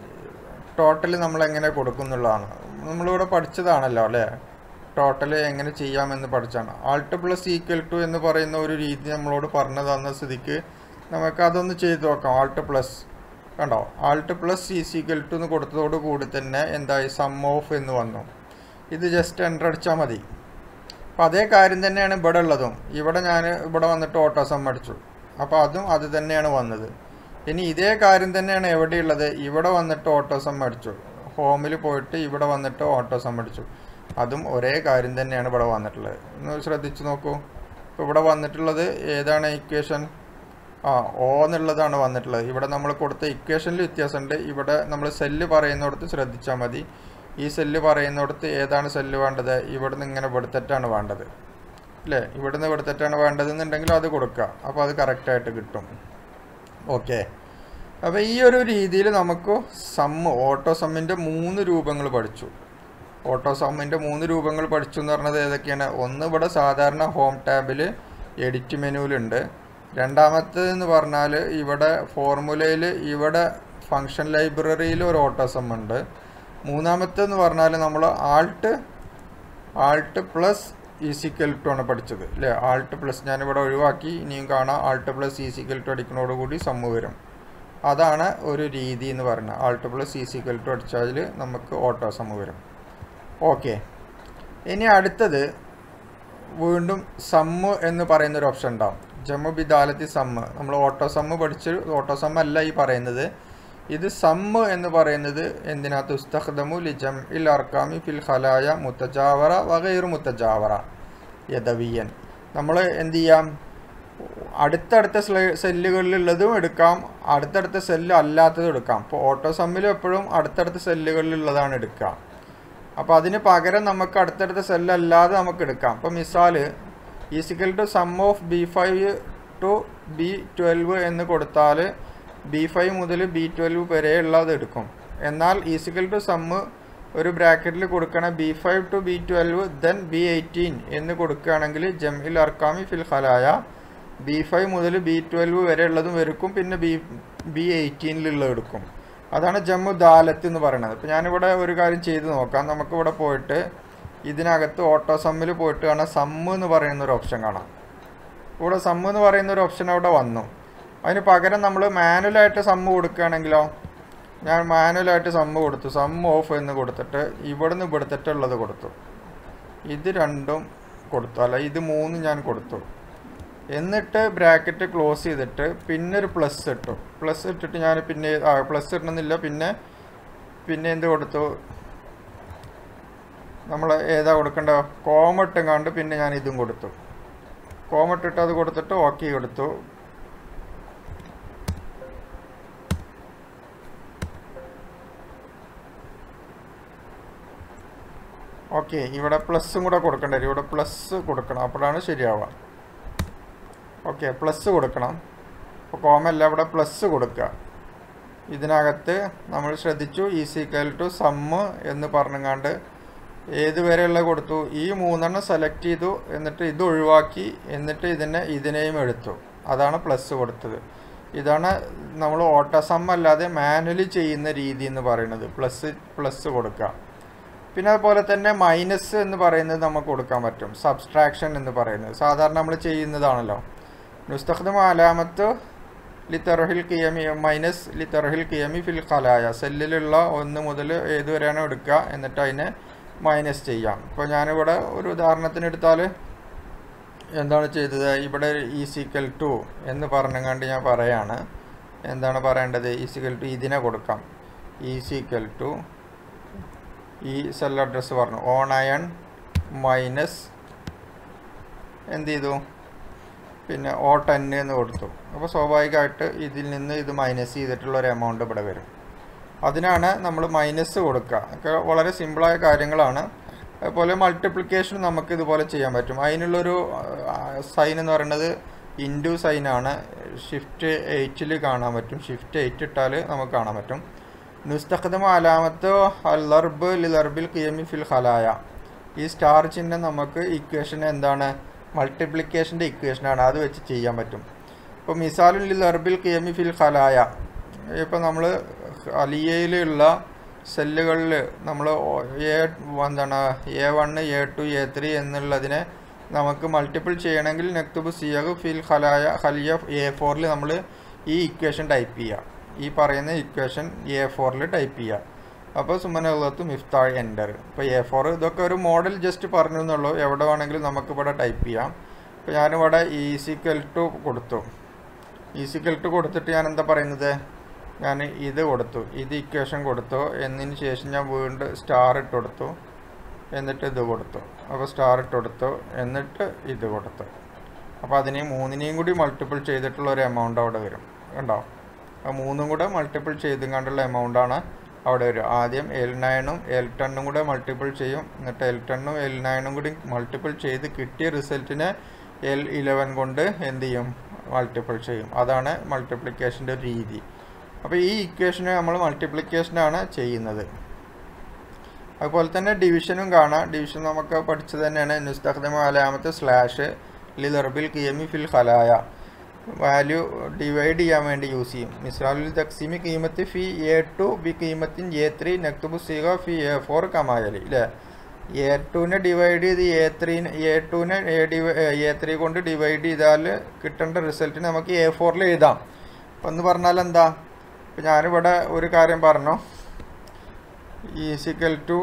[SPEAKER 1] ടോട്ടൽ നമ്മൾ എങ്ങനെ കൊടുക്കുന്നുള്ളതാണ് നമ്മളിവിടെ പഠിച്ചതാണല്ലോ അല്ലേ ടോട്ടൽ എങ്ങനെ ചെയ്യാമെന്ന് പഠിച്ചാണ് ആൾട്ട് പ്ലസ് ഈക്വൽ ടു എന്ന് പറയുന്ന ഒരു രീതി നമ്മളോട് പറഞ്ഞു തന്ന സ്ഥിതിക്ക് നമുക്ക് അതൊന്ന് ചെയ്ത് നോക്കാം ആൾട്ട് പ്ലസ് കണ്ടോ alt plus is equal to എന്ന് കൊടുത്തതോട് കൂടി തന്നെ എന്തായി സം ഓഫ് എന്ന് വന്നു ഇത് ജസ്റ്റ് എൻ്റർ അടിച്ചാൽ മതി അപ്പം അതേ കാര്യം തന്നെയാണ് ഇവിടെ ഉള്ളതും ഇവിടെ ഞാൻ ഇവിടെ വന്നിട്ട് ഓട്ടോ സം അടിച്ചു അപ്പോൾ അതും അത് തന്നെയാണ് വന്നത് ഇനി ഇതേ കാര്യം തന്നെയാണ് എവിടെയുള്ളത് ഇവിടെ വന്നിട്ട് ഓട്ടോ സം അടിച്ചു ഹോമിൽ പോയിട്ട് ഇവിടെ വന്നിട്ട് ഓട്ടോ സം അടിച്ചു അതും ഒരേ കാര്യം തന്നെയാണ് ഇവിടെ വന്നിട്ടുള്ളത് ഒന്ന് ശ്രദ്ധിച്ചു നോക്കൂ ഇപ്പോൾ ഇവിടെ വന്നിട്ടുള്ളത് ഏതാണ് ഇക്വേഷൻ ആ ഓ എന്നുള്ളതാണ് വന്നിട്ടുള്ളത് ഇവിടെ നമ്മൾ കൊടുത്ത ഇക്വേഷനിൽ വ്യത്യാസമുണ്ട് ഇവിടെ നമ്മൾ സെല്ല് പറയുന്നിടത്ത് ശ്രദ്ധിച്ചാൽ മതി ഈ സെല്ല് പറയുന്നിടത്ത് ഏതാണ് സെല്ല് വേണ്ടത് ഇവിടുന്ന് ഇങ്ങനെ ഇവിടുത്തെറ്റാണ് വേണ്ടത് അല്ലേ ഇവിടുന്ന് ഇവിടുത്തെറ്റാണ് വേണ്ടതെന്നുണ്ടെങ്കിൽ അത് കൊടുക്കുക അപ്പോൾ അത് കറക്റ്റായിട്ട് കിട്ടും ഓക്കെ അപ്പോൾ ഈ ഒരു രീതിയിൽ നമുക്ക് സമ്മ് ഓട്ടോ സമ്മിൻ്റെ മൂന്ന് രൂപങ്ങൾ പഠിച്ചു ഓട്ടോ സമ്മിൻ്റെ മൂന്ന് രൂപങ്ങൾ പഠിച്ചു എന്ന് പറഞ്ഞത് ഏതൊക്കെയാണ് ഒന്ന് ഇവിടെ സാധാരണ ഹോം ടാബിൽ എഡിറ്റ് മെനുവിലുണ്ട് രണ്ടാമത്തേത് എന്ന് പറഞ്ഞാൽ ഇവിടെ ഫോർമുലയിൽ ഇവിടെ ഫങ്ഷൻ ലൈബ്രറിയിൽ ഒരു ഓട്ടോ സം ഉണ്ട് മൂന്നാമത്തേന്ന് പറഞ്ഞാൽ നമ്മൾ alt alt plus is equal to ആണ് പഠിച്ചത് അല്ലേ ആൾട്ട് പ്ലസ് ഞാനിവിടെ ഒഴിവാക്കി ഇനിയും കാണാം ആൾട്ട് പ്ലസ് ഈസിക്കൽ ടു അടിക്കുന്നതോടുകൂടി സമ്മ് വരും അതാണ് ഒരു രീതി എന്ന് പറയുന്നത് ആൾട്ട് പ്ലസ് ഈസിക്കൽ ടു അടിച്ചാൽ നമുക്ക് ഓട്ടോ സമ്മ് വരും ഓക്കെ ഇനി അടുത്തത് വീണ്ടും സമ്മ് എന്ന് പറയുന്ന ഒരു ഓപ്ഷൻ ഉണ്ടാവും ജമ്മു ബിദാലത്തി സമ്മ് നമ്മൾ ഓട്ടോ സമ്മ് പഠിച്ച് ഓട്ടോ സമ്മ് അല്ല ഈ പറയുന്നത് ഇത് സമ്മ് എന്ന് പറയുന്നത് എന്തിനാ തുസ്തഖ്ദമു ലിജം ഇൽ അർക്കാമി ഫിൽ ഖലായ മുത്തജാവറ വകൈർ മുത്തജാവറ യദവിയൻ നമ്മൾ എന്ത് ചെയ്യാം അടുത്തടുത്ത സെല്ലുകളിലുള്ളതും എടുക്കാം അടുത്തടുത്ത സെല്ല് അല്ലാത്തതും എടുക്കാം ഇപ്പോൾ ഓട്ടോ സമ്മിലും എപ്പോഴും അടുത്തടുത്ത സെല്ലുകളിലുള്ളതാണ് എടുക്കുക അപ്പോൾ അതിന് പകരം നമുക്ക് അടുത്തടുത്ത സെല്ലല്ലാതെ നമുക്ക് എടുക്കാം അപ്പോൾ മിസാൽ is equal to sum of B five to B twelve എന്ന് കൊടുത്താൽ ബി ഫൈവ് മുതൽ ബി ട്വൽവ് വരെയുള്ളത് എടുക്കും എന്നാൽ ഈസിക്കൽ ടു സമ്മ് ഒരു ബ്രാക്കറ്റിൽ കൊടുക്കണ B five to B twelve then B eighteen എന്ന് കൊടുക്കുകയാണെങ്കിൽ ജംഇൽ അർക്കാമി ഫിൽ ഖലായ ബി ഫൈവ് മുതൽ ബി ട്വൽവ് വരെ ഉള്ളതും വരും പിന്നെ ബി ബി എയ്റ്റീനിലുള്ളത് എടുക്കും അതാണ് ജമ്മു ദാലത്ത് എന്ന് പറയുന്നത് അപ്പോൾ ഞാനിവിടെ ഒരു കാര്യം ചെയ്ത് നോക്കാം നമുക്കിവിടെ പോയിട്ട് ഇതിനകത്ത് ഓട്ടോ സമ്മിൽ പോയിട്ട് കാണാം സമ്മ് എന്ന് പറയുന്ന ഒരു ഓപ്ഷൻ കാണാം ഇവിടെ സമ്മ് എന്ന് പറയുന്ന ഒരു ഓപ്ഷൻ അവിടെ വന്നു അതിന് പകരം നമ്മൾ മാനുവലായിട്ട് സമ്മ് കൊടുക്കുകയാണെങ്കിലോ ഞാൻ മാനുവലായിട്ട് സമ്മ് കൊടുത്തു സമ്മ് ഓഫ് എന്ന് കൊടുത്തിട്ട് ഇവിടുന്ന് ഇവിടുത്തിട്ടുള്ളത് കൊടുത്തു ഇത് രണ്ടും കൊടുത്തു അല്ല ഇത് മൂന്നും ഞാൻ കൊടുത്തു എന്നിട്ട് ബ്രാക്കറ്റ് ക്ലോസ് ചെയ്തിട്ട് പിന്നെ ഒരു പ്ലസ് ഇട്ടു പ്ലസ് ഇട്ടിട്ട് ഞാൻ പിന്നെ ആ പ്ലസ് ഇടണമെന്നില്ല പിന്നെ പിന്നെ എന്ത് കൊടുത്തു നമ്മൾ ഏതാ കൊടുക്കേണ്ട കോമട്ടും കണ്ട് പിന്നെ ഞാൻ ഇതും കൊടുത്തു കോമട്ടിട്ട് അത് കൊടുത്തിട്ട് ഓക്കെ കൊടുത്തു ഓക്കെ ഇവിടെ പ്ലസ്സും കൂടെ കൊടുക്കേണ്ടി വരും ഇവിടെ പ്ലസ് കൊടുക്കണം അപ്പോഴാണ് ശരിയാവുക ഓക്കെ പ്ലസ് കൊടുക്കണം അപ്പോൾ കോമല്ല ഇവിടെ പ്ലസ് കൊടുക്കുക ഇതിനകത്ത് നമ്മൾ ശ്രദ്ധിച്ചു ഈസിക്കൽ ടു സമ്മ് എന്ന് പറഞ്ഞങ്ങാണ്ട് ഏത് വരെയുള്ള കൊടുത്തു ഈ മൂന്നെണ്ണം സെലക്ട് ചെയ്തു എന്നിട്ട് ഇത് ഒഴിവാക്കി എന്നിട്ട് ഇതിനെ ഇതിനെയും എടുത്തു അതാണ് പ്ലസ് കൊടുത്തത് ഇതാണ് നമ്മൾ ഓട്ടസം അല്ലാതെ മാനുവലി ചെയ്യുന്ന രീതി എന്ന് പറയുന്നത് പ്ലസ് പ്ലസ് കൊടുക്കുക പിന്നെ അതുപോലെ തന്നെ മൈനസ് എന്ന് പറയുന്നത് നമുക്ക് കൊടുക്കാൻ പറ്റും സബ്സ്ട്രാക്ഷൻ എന്ന് പറയുന്നത് സാധാരണ നമ്മൾ ചെയ്യുന്നതാണല്ലോ നുസ്തഖ്ദം അലാമത്ത് ലിത്തറഹിൽ കിയമി മൈനസ് ലിത്തറഹിൽ കിയമി ഫിൽ ഖലായ സെല്ലിലുള്ള ഒന്ന് മുതൽ ഏതുവരെയാണോ എടുക്കുക എന്നിട്ട് അതിനെ മൈനസ് ചെയ്യാം ഇപ്പോൾ ഞാനിവിടെ ഒരു ഉദാഹരണത്തിന് എടുത്താൽ എന്താണ് ചെയ്തത് ഇവിടെ ഈസിക്കൽ ടു എന്ന് പറഞ്ഞുകൊണ്ട് ഞാൻ പറയാണ് എന്താണ് പറയേണ്ടത് ഈസിക്കൽ ടു ഇതിനെ കൊടുക്കാം ഈസിക്കൽ ടു ഈ സെൽ അഡ്രസ്സ് പറഞ്ഞു ഓൺ അയൺ മൈനസ് എന്ത് ചെയ്തു പിന്നെ ഓ ടെൻ എന്ന് കൊടുത്തു അപ്പോൾ സ്വാഭാവികമായിട്ട് ഇതിൽ നിന്ന് ഇത് മൈനസ് ചെയ്തിട്ടുള്ള ഒരു എമൗണ്ട് ഇവിടെ വരും അതിനാണ് നമ്മൾ മൈനസ് കൊടുക്കുക ഒക്കെ വളരെ സിമ്പിളായ കാര്യങ്ങളാണ് അതുപോലെ മൾട്ടിപ്ലിക്കേഷൻ നമുക്ക് ഇതുപോലെ ചെയ്യാൻ പറ്റും അതിനുള്ളൊരു സൈൻ എന്ന് പറയുന്നത് ഇൻറ്റു സൈനാണ് ഷിഫ്റ്റ് എയ്റ്റിൽ കാണാൻ പറ്റും ഷിഫ്റ്റ് എയ്റ്റ് ഇട്ടാൽ നമുക്ക് കാണാൻ പറ്റും നുസ്തഖദമ അലാമത്ത് അല്ലർബ് ലിലർബിൽ കിയമി ഫിൽ ഖലായ ഈ സ്റ്റാർ ചിഹ്നം നമുക്ക് ഇക്വേഷൻ എന്താണ് മൾട്ടിപ്ലിക്കേഷൻ്റെ ഇക്വേഷനാണ് അത് വെച്ച് ചെയ്യാൻ പറ്റും ഇപ്പോൾ മിസാലുൽ ലിലർബിൽ കിയമി ഫിൽ ഖലായ ഇപ്പോൾ നമ്മൾ അലിയയിലുള്ള സെല്ലുകളിൽ നമ്മൾ എ എന്താണ് A one A two A three എന്നുള്ളതിനെ നമുക്ക് മൾട്ടിപ്പിൾ ചെയ്യണമെങ്കിൽ നെക്തുബ് സിയഗ് ഫിൽ ഖലായ ഖലിയ എ ഫോറിൽ നമ്മൾ ഈ ഇക്വേഷൻ ടൈപ്പ് ചെയ്യുക ഈ പറയുന്ന ഇക്വേഷൻ എ ഫോറിൽ ടൈപ്പ് ചെയ്യുക അപ്പോൾ സുമനുള്ളത്ത് മിഫ്തായ് എൻ്റർ ഇപ്പോൾ എ ഫോർ ഇതൊക്കെ ഒരു മോഡൽ ജസ്റ്റ് പറഞ്ഞു എന്നുള്ളൂ എവിടെ വേണമെങ്കിലും നമുക്ക് ഇവിടെ ടൈപ്പ് ചെയ്യാം ഇപ്പോൾ ഞാനിവിടെ ഈസിക്കൽ ടു കൊടുത്തു ഈസിക്കൽ ടു കൊടുത്തിട്ട് ഞാൻ എന്താ പറയുന്നത് ഞാൻ ഇത് കൊടുത്തു ഇത് ഇക്വേഷൻ കൊടുത്തു എന്നതിന് ശേഷം ഞാൻ വീണ്ടും സ്റ്റാർ ഇട്ട് കൊടുത്തു എന്നിട്ട് ഇത് കൊടുത്തു അപ്പോൾ സ്റ്റാർ ഇട്ട് കൊടുത്തു എന്നിട്ട് ഇത് കൊടുത്തു അപ്പോൾ അതിനെ മൂന്നിനെയും കൂടി മൾട്ടിപ്പിൾ ചെയ്തിട്ടുള്ള ഒരു എമൗണ്ട് അവിടെ വരും കണ്ടോ ആ മൂന്നും കൂടെ മൾട്ടിപ്പിൾ ചെയ്തും കണ്ടുള്ള എമൗണ്ടാണ് അവിടെ വരും ആദ്യം എൽ നയനും എൽ ടെണ്ണും കൂടെ മൾട്ടിപ്പിൾ ചെയ്യും എന്നിട്ട് എൽ ടെണ്ണും എൽ നയനും കൂടി മൾട്ടിപ്പിൾ ചെയ്ത് കിട്ടിയ റിസൾട്ടിനെ എൽ ഇലവൻ കൊണ്ട് എന്ത് ചെയ്യും മൾട്ടിപ്പിൾ ചെയ്യും അതാണ് മൾട്ടിപ്ലിക്കേഷൻ്റെ ഒരു രീതി അപ്പോൾ ഈ ഇക്വേഷന് നമ്മൾ മൾട്ടിപ്ലിക്കേഷനാണ് ചെയ്യുന്നത് അതുപോലെ തന്നെ ഡിവിഷനും കാണാം ഡിവിഷൻ നമുക്ക് പഠിച്ചത് തന്നെയാണ് നുസ്തഖ്ദമ അലാമത്ത് സ്ലാഷ് ലിലർബിൽ കിയമി ഫിൽ ഖലായ വാല്യൂ ഡിവൈഡ് ചെയ്യാൻ വേണ്ടി യൂസ് ചെയ്യും മിസാലുൽ തക്സിമി കീമത്ത് ഫി എ ടു ബി കീമത്തിൻ എ ത്രീ നെക്തുബു സീഗ ഫി എ ഫോർ കമായലി അല്ലേ എ ടുവിനെ ഡിവൈഡ് ചെയ്ത് എ ത്രീനെ എ ടുവിനെ എ ഡിവൈ എ ത്രീ കൊണ്ട് ഡിവൈഡ് ചെയ്താൽ കിട്ടേണ്ട റിസൾട്ടിന് നമുക്ക് എ ഫോറിൽ എഴുതാം അപ്പം എന്ന് പറഞ്ഞാൽ എന്താ ഇപ്പം ഞാനിവിടെ ഒരു കാര്യം പറഞ്ഞു ഈസിക്കൽ ടു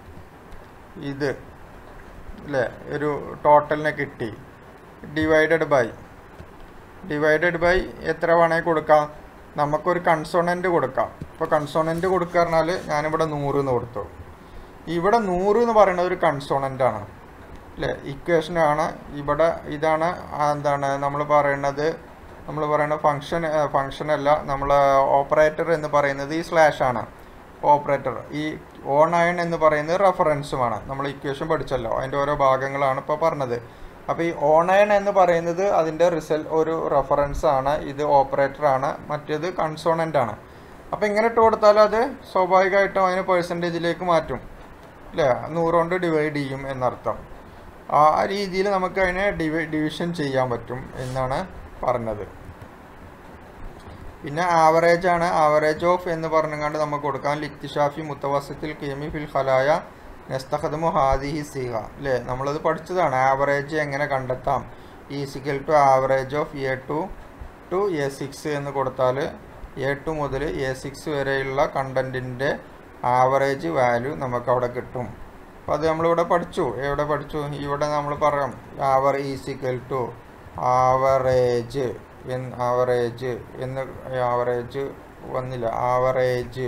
[SPEAKER 1] ഇത് അല്ലേ ഒരു ടോട്ടലിനെ കിട്ടി ഡിവൈഡഡ് ബൈ ഡിവൈഡഡ് ബൈ എത്ര വേണമെങ്കിൽ കൊടുക്കാം നമുക്കൊരു കൺസോണൻ്റ് കൊടുക്കാം ഇപ്പോൾ കൺസോണൻ്റ് കൊടുക്കുക പറഞ്ഞാൽ ഞാനിവിടെ നൂറ് എന്ന് കൊടുത്തു ഇവിടെ നൂറ് എന്ന് പറയുന്നത് ഒരു കൺസോണൻ്റ് ആണ് അല്ലേ ഇക്വേഷനാണ് ഇവിടെ ഇതാണ് ആ എന്താണ് നമ്മൾ പറയുന്നത് നമ്മൾ പറയുന്ന ഫങ്ഷൻ ഫങ്ഷൻ അല്ല നമ്മൾ ഓപ്പറേറ്റർ എന്ന് പറയുന്നത് ഈ സ്ലാഷ് ആണ് ഓപ്പറേറ്റർ ഈ ഓൺ അയൺ എന്ന് പറയുന്നത് റെഫറൻസുമാണ് നമ്മൾ ഇക്വേഷൻ പഠിച്ചല്ലോ അതിൻ്റെ ഓരോ ഭാഗങ്ങളാണ് ഇപ്പോൾ പറഞ്ഞത് അപ്പോൾ ഈ ഓൺ അയൺ എന്ന് പറയുന്നത് അതിൻ്റെ റിസൾട്ട് ഒരു റെഫറൻസ് ആണ് ഇത് ഓപ്പറേറ്റർ ആണ് മറ്റേത് കൺസോണൻ്റ് ആണ് അപ്പോൾ ഇങ്ങനെ ഇട്ട് കൊടുത്താൽ അത് സ്വാഭാവികമായിട്ടും അതിന് പേഴ്സൻറ്റേജിലേക്ക് മാറ്റും അല്ലേ നൂറ് കൊണ്ട് ഡിവൈഡ് ചെയ്യും എന്നർത്ഥം ആ രീതിയിൽ നമുക്ക് അതിനെ ഡിവൈ ഡിവിഷൻ ചെയ്യാൻ പറ്റും എന്നാണ് പറഞ്ഞത് പിന്നെ ആവറേജ് ആണ് ആവറേജ് ഓഫ് എന്ന് പറഞ്ഞുകൊണ്ട് നമുക്ക് കൊടുക്കാം ലിക്തിഷാഫി മുത്തവസത്തിൽ കിയമി ഫിൽ ഖലായ നെസ്തഖദമു ഹാദിഹി സീഹ അല്ലേ നമ്മളത് പഠിച്ചതാണ് ആവറേജ് എങ്ങനെ കണ്ടെത്താം is equal to average of A two to A six എന്ന് കൊടുത്താൽ എ ടു മുതൽ എ സിക്സ് വരെയുള്ള കണ്ടൻറ്റിൻ്റെ ആവറേജ് വാല്യൂ നമുക്ക് അവിടെ കിട്ടും അപ്പോൾ അത് നമ്മളിവിടെ പഠിച്ചു എവിടെ പഠിച്ചു ഇവിടെ നമ്മൾ പറയാം ആവർ ഈസിക്കൽ ടു ആവറേജ് എന്ന് ആവറേജ് എന്ന് ആവറേജ് വന്നില്ല ആവറേജ്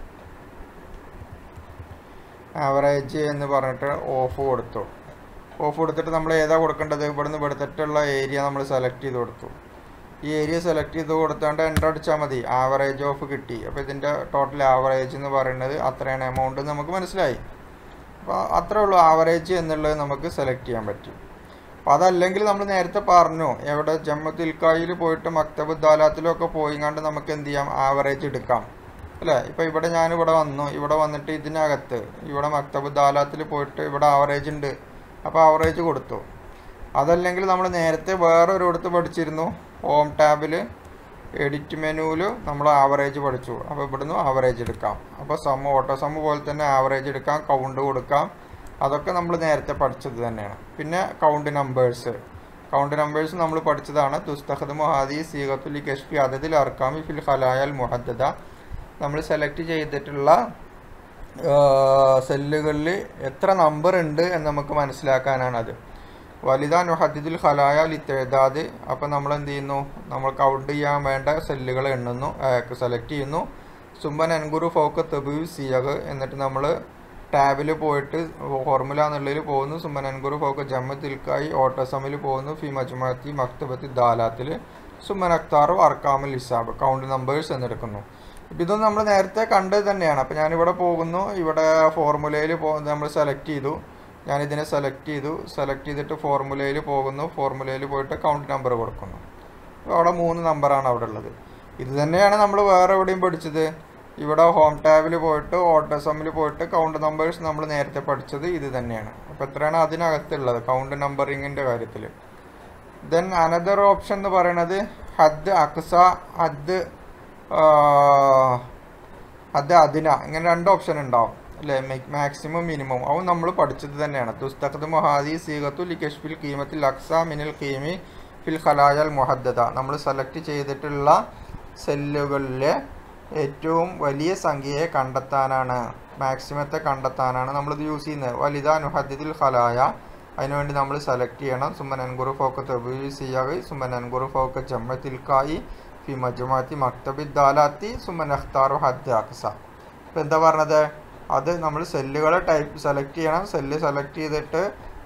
[SPEAKER 1] ആവറേജ് എന്ന് പറഞ്ഞിട്ട് ഓഫ് കൊടുത്തു ഓഫ് കൊടുത്തിട്ട് നമ്മൾ ഏതാ കൊടുക്കേണ്ടത് ഇവിടുന്ന് ഇവിടുത്തിട്ടുള്ള ഏരിയ നമ്മൾ സെലക്ട് ചെയ്ത് കൊടുത്തു ഈ ഏരിയ സെലക്ട് ചെയ്ത് കൊടുത്താണ്ട് എൻ്റർ അടിച്ചാൽ മതി ആവറേജ് ഓഫ് കിട്ടി അപ്പോൾ ഇതിൻ്റെ ടോട്ടൽ ആവറേജ് എന്ന് പറയുന്നത് അത്രയാണ് എമൗണ്ട് നമുക്ക് മനസ്സിലായി അപ്പോൾ അത്രേ ഉള്ളൂ ആവറേജ് എന്നുള്ളത് നമുക്ക് സെലക്ട് ചെയ്യാൻ പറ്റും അപ്പോൾ അതല്ലെങ്കിൽ നമ്മൾ നേരത്തെ പറഞ്ഞു എവിടെ ജമ്മത്തിൽക്കായിൽ പോയിട്ട് മക്തബ് ദാലാത്തിലൊക്കെ പോയിങ്ങാണ്ട് നമുക്ക് എന്ത് ചെയ്യാം ആവറേജ് എടുക്കാം അല്ലേ ഇപ്പോൾ ഇവിടെ ഞാനിവിടെ വന്നു ഇവിടെ വന്നിട്ട് ഇതിനകത്ത് ഇവിടെ മക്തബ് ദാലാത്തിൽ പോയിട്ട് ഇവിടെ ആവറേജ് ഉണ്ട് അപ്പോൾ ആവറേജ് കൊടുത്തു അതല്ലെങ്കിൽ നമ്മൾ നേരത്തെ വേറെ ഒരിടത്ത് പഠിച്ചിരുന്നു ഹോം ടാബിൽ എഡിറ്റ് മെനുവിൽ നമ്മൾ ആവറേജ് പഠിച്ചു അപ്പോൾ ഇവിടുന്ന് ആവറേജ് എടുക്കാം അപ്പോൾ സമ്മ് ഓട്ടോ സമ്മ് പോലെ തന്നെ ആവറേജ് എടുക്കാം കൗണ്ട് കൊടുക്കാം അതൊക്കെ നമ്മൾ നേരത്തെ പഠിച്ചത് തന്നെയാണ് പിന്നെ കൗണ്ട് നമ്പേഴ്സ് കൗണ്ട് നമ്പേഴ്സ് നമ്മൾ പഠിച്ചതാണ് തുസ്തഖദ് മുഹാദി സീഗത്തുൽ കഷ്ഫി അതതിൽ അർക്കാമി ഫിൽ ഖലായൽ മുഹദ്ദദ നമ്മൾ സെലക്ട് ചെയ്തിട്ടുള്ള സെല്ലുകളിൽ എത്ര നമ്പർ ഉണ്ട് എന്ന് നമുക്ക് മനസ്സിലാക്കാനാണത് വലുതാൻ മുഹദ്ദിദുൽ ഖലായ ലിത്തേദാദ് അപ്പോൾ നമ്മൾ എന്ത് ചെയ്യുന്നു നമ്മൾ കൗണ്ട് ചെയ്യാൻ വേണ്ട സെല്ലുകൾ എണ്ണുന്നു സെലക്ട് ചെയ്യുന്നു സുമ്പൻ അൻഗുറു ഫോക്ക് തെബു സിയഗ് എന്നിട്ട് നമ്മൾ ടാബിൽ പോയിട്ട് ഫോർമുല എന്നുള്ളതിൽ പോകുന്നു സുമൻ അൻഗുറു ഫോക്ക് ജമ്മ തിൽക്കായി ഓട്ടോസമിൽ പോകുന്നു ഫി മജ്മത്തി മക്തബത്തി ദാലാത്തിൽ സുമൻ അക്താറു അർക്കാമുൽ ഹിസാബ് കൗണ്ട് നമ്പേഴ്സ് എന്നെടുക്കുന്നു ഇപ്പം ഇതൊന്നും നമ്മൾ നേരത്തെ കണ്ടത് തന്നെയാണ് അപ്പോൾ ഞാനിവിടെ പോകുന്നു ഇവിടെ ഫോർമുലയിൽ പോ നമ്മൾ സെലക്ട് ചെയ്തു ഞാനിതിനെ സെലക്ട് ചെയ്തു സെലക്ട് ചെയ്തിട്ട് ഫോർമുലയിൽ പോകുന്നു ഫോർമുലയിൽ പോയിട്ട് കൗണ്ട് നമ്പർ കൊടുക്കുന്നു അവിടെ മൂന്ന് നമ്പറാണ് അവിടെ ഉള്ളത് ഇത് തന്നെയാണ് നമ്മൾ വേറെ എവിടെയും പഠിച്ചത് ഇവിടെ ഹോം ടാബിൽ പോയിട്ട് ഓട്ടോസമ്മിൽ പോയിട്ട് കൗണ്ട് നമ്പേഴ്സ് നമ്മൾ നേരത്തെ പഠിച്ചത് ഇത് തന്നെയാണ് അപ്പോൾ എത്രയാണ് അതിനകത്തുള്ളത് കൗണ്ട് നമ്പറിങ്ങിൻ്റെ കാര്യത്തിൽ ദെൻ അനദർ ഓപ്ഷൻ എന്ന് പറയുന്നത് ഹദ് അക്സ ഹദ് ഹദ് അദിന ഇങ്ങനെ രണ്ട് ഓപ്ഷൻ ഉണ്ടാവും അല്ലേ മാക്സിമം മിനിമം അതും നമ്മൾ പഠിച്ചത് തന്നെയാണ് തുസ്തഖദ് മൊഹാദി സീഗത്തു ലി കഷ്ഫിൽ കീമത്തിൽ അക്സ മിനൽ കീമി ഫിൽ ഖലായൽ മുഹദ്ദത നമ്മൾ സെലക്ട് ചെയ്തിട്ടുള്ള സെല്ലുകളിലെ ഏറ്റവും വലിയ സംഖ്യയെ കണ്ടെത്താനാണ് മാക്സിമത്തെ കണ്ടെത്താനാണ് നമ്മളിത് യൂസ് ചെയ്യുന്നത് വലുത നുഹദ്ദിൽ ഖലായ അതിനുവേണ്ടി നമ്മൾ സെലക്ട് ചെയ്യണം സുമൻ അൻഗുറു ഫോക്ക് തബീ സിയാഗി സുമൻ അൻഗുറു ഫോക്ക് ജമ്മത്തിൽക്കായി ഫി മജുമാത്തി മക്തബി ദാലാത്തി സുമൻ അഖ്താറു ഹദ് അക്സ ഇപ്പം എന്താ പറഞ്ഞത് അത് നമ്മൾ സെല്ലുകൾ ടൈപ്പ് സെലക്ട് ചെയ്യണം സെല്ല് സെലക്ട് ചെയ്തിട്ട്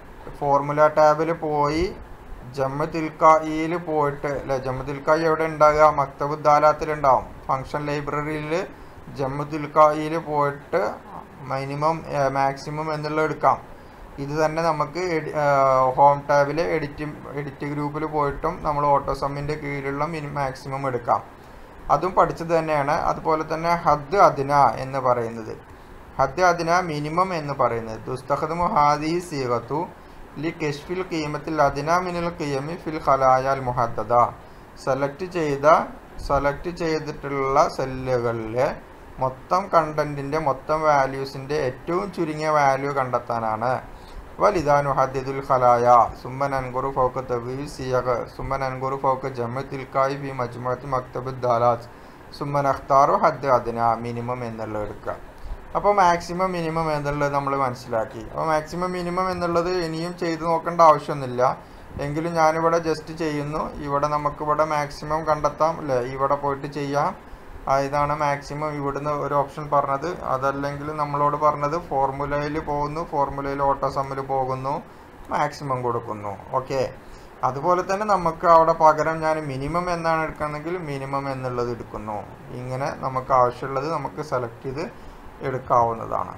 [SPEAKER 1] ഫോർമുല ടാബിൽ പോയി ജമ്മ തിൽക്കായിൽ പോയിട്ട് അല്ലെ ജമ്മു തിൽക്കായി എവിടെ ഉണ്ടാകുക മക്തബ് ദാലാത്തിൽ ഉണ്ടാവും ഫങ്ഷൻ ലൈബ്രറിയിൽ ജമ്മു തിൽക്കായിൽ പോയിട്ട് മിനിമം മാക്സിമം എന്നുള്ളത് എടുക്കാം ഇത് തന്നെ നമുക്ക് ഹോം ടാബിൽ എഡിറ്റ് എഡിറ്റ് ഗ്രൂപ്പിൽ പോയിട്ടും നമ്മൾ ഓട്ടോസമ്മിൻ്റെ കീഴിലുള്ള മിനി മാക്സിമം എടുക്കാം അതും പഠിച്ചത് തന്നെയാണ് അതുപോലെ തന്നെ ഹദ് അദിന എന്ന് പറയുന്നത് ഹദ് അദിന മിനിമം എന്ന് പറയുന്നത് ദുസ്തഖദ് മുഹാദി സീഗത്തു ലി കെഷ്ഫിൽ കീമത്തിൽ അദിന മിനൽ കിയമി ഫിൽ ഖലായാൽ മുഹദ്ദദ സെലക്ട് ചെയ്ത സെലക്ട് ചെയ്തിട്ടുള്ള സെല്ലുകളിലെ മൊത്തം കണ്ടന്റിന്റെ മൊത്തം വാല്യൂസിന്റെ ഏറ്റവും ചുരുങ്ങിയ വാല്യൂ കണ്ടെത്താനാണ് വലിദാനു ഹദ്ദിദുൽ ഖലായ സുമ്മൻ അൻഗുറു ഫൗക്ക് തബീ സിയഗ് സുമ്മൻ അൻഗുറു ഫൗക്ക് ജമ്മ തിൽക്കായി ബി മജ്മുഅത്തി മക്തബ് ദാലാസ് സുമ്മൻ അഖ്താറു ഹദ് അദിന മിനിമം എന്നുള്ളത് എടുക്കുക അപ്പോൾ മാക്സിമം മിനിമം എന്നുള്ളത് നമ്മൾ മനസ്സിലാക്കി അപ്പോൾ മാക്സിമം മിനിമം എന്നുള്ളത് ഇനിയും ചെയ്തു നോക്കേണ്ട ആവശ്യമൊന്നുമില്ല എങ്കിലും ഞാനിവിടെ ജസ്റ്റ് ചെയ്യുന്നു ഇവിടെ നമുക്കിവിടെ മാക്സിമം കണ്ടെത്താം അല്ലേ ഇവിടെ പോയിട്ട് ചെയ്യാം ആ, ഇതാണ് മാക്സിമം ഇവിടുന്ന് ഒരു ഓപ്ഷൻ പറഞ്ഞത് അതല്ലെങ്കിൽ നമ്മളോട് പറഞ്ഞത് ഫോർമുലയിൽ പോകുന്നു ഫോർമുലയിൽ ഓട്ടോസമ്മിൽ പോകുന്നു മാക്സിമം കൊടുക്കുന്നു ഓക്കെ അതുപോലെ തന്നെ നമുക്ക് അവിടെ പകരം ഞാൻ മിനിമം എന്നാണ് എടുക്കുന്നതെങ്കിൽ മിനിമം എന്നുള്ളത് എടുക്കുന്നു ഇങ്ങനെ നമുക്ക് ആവശ്യമുള്ളത് നമുക്ക് സെലക്ട് ചെയ്ത് എടുക്കാവുന്നതാണ്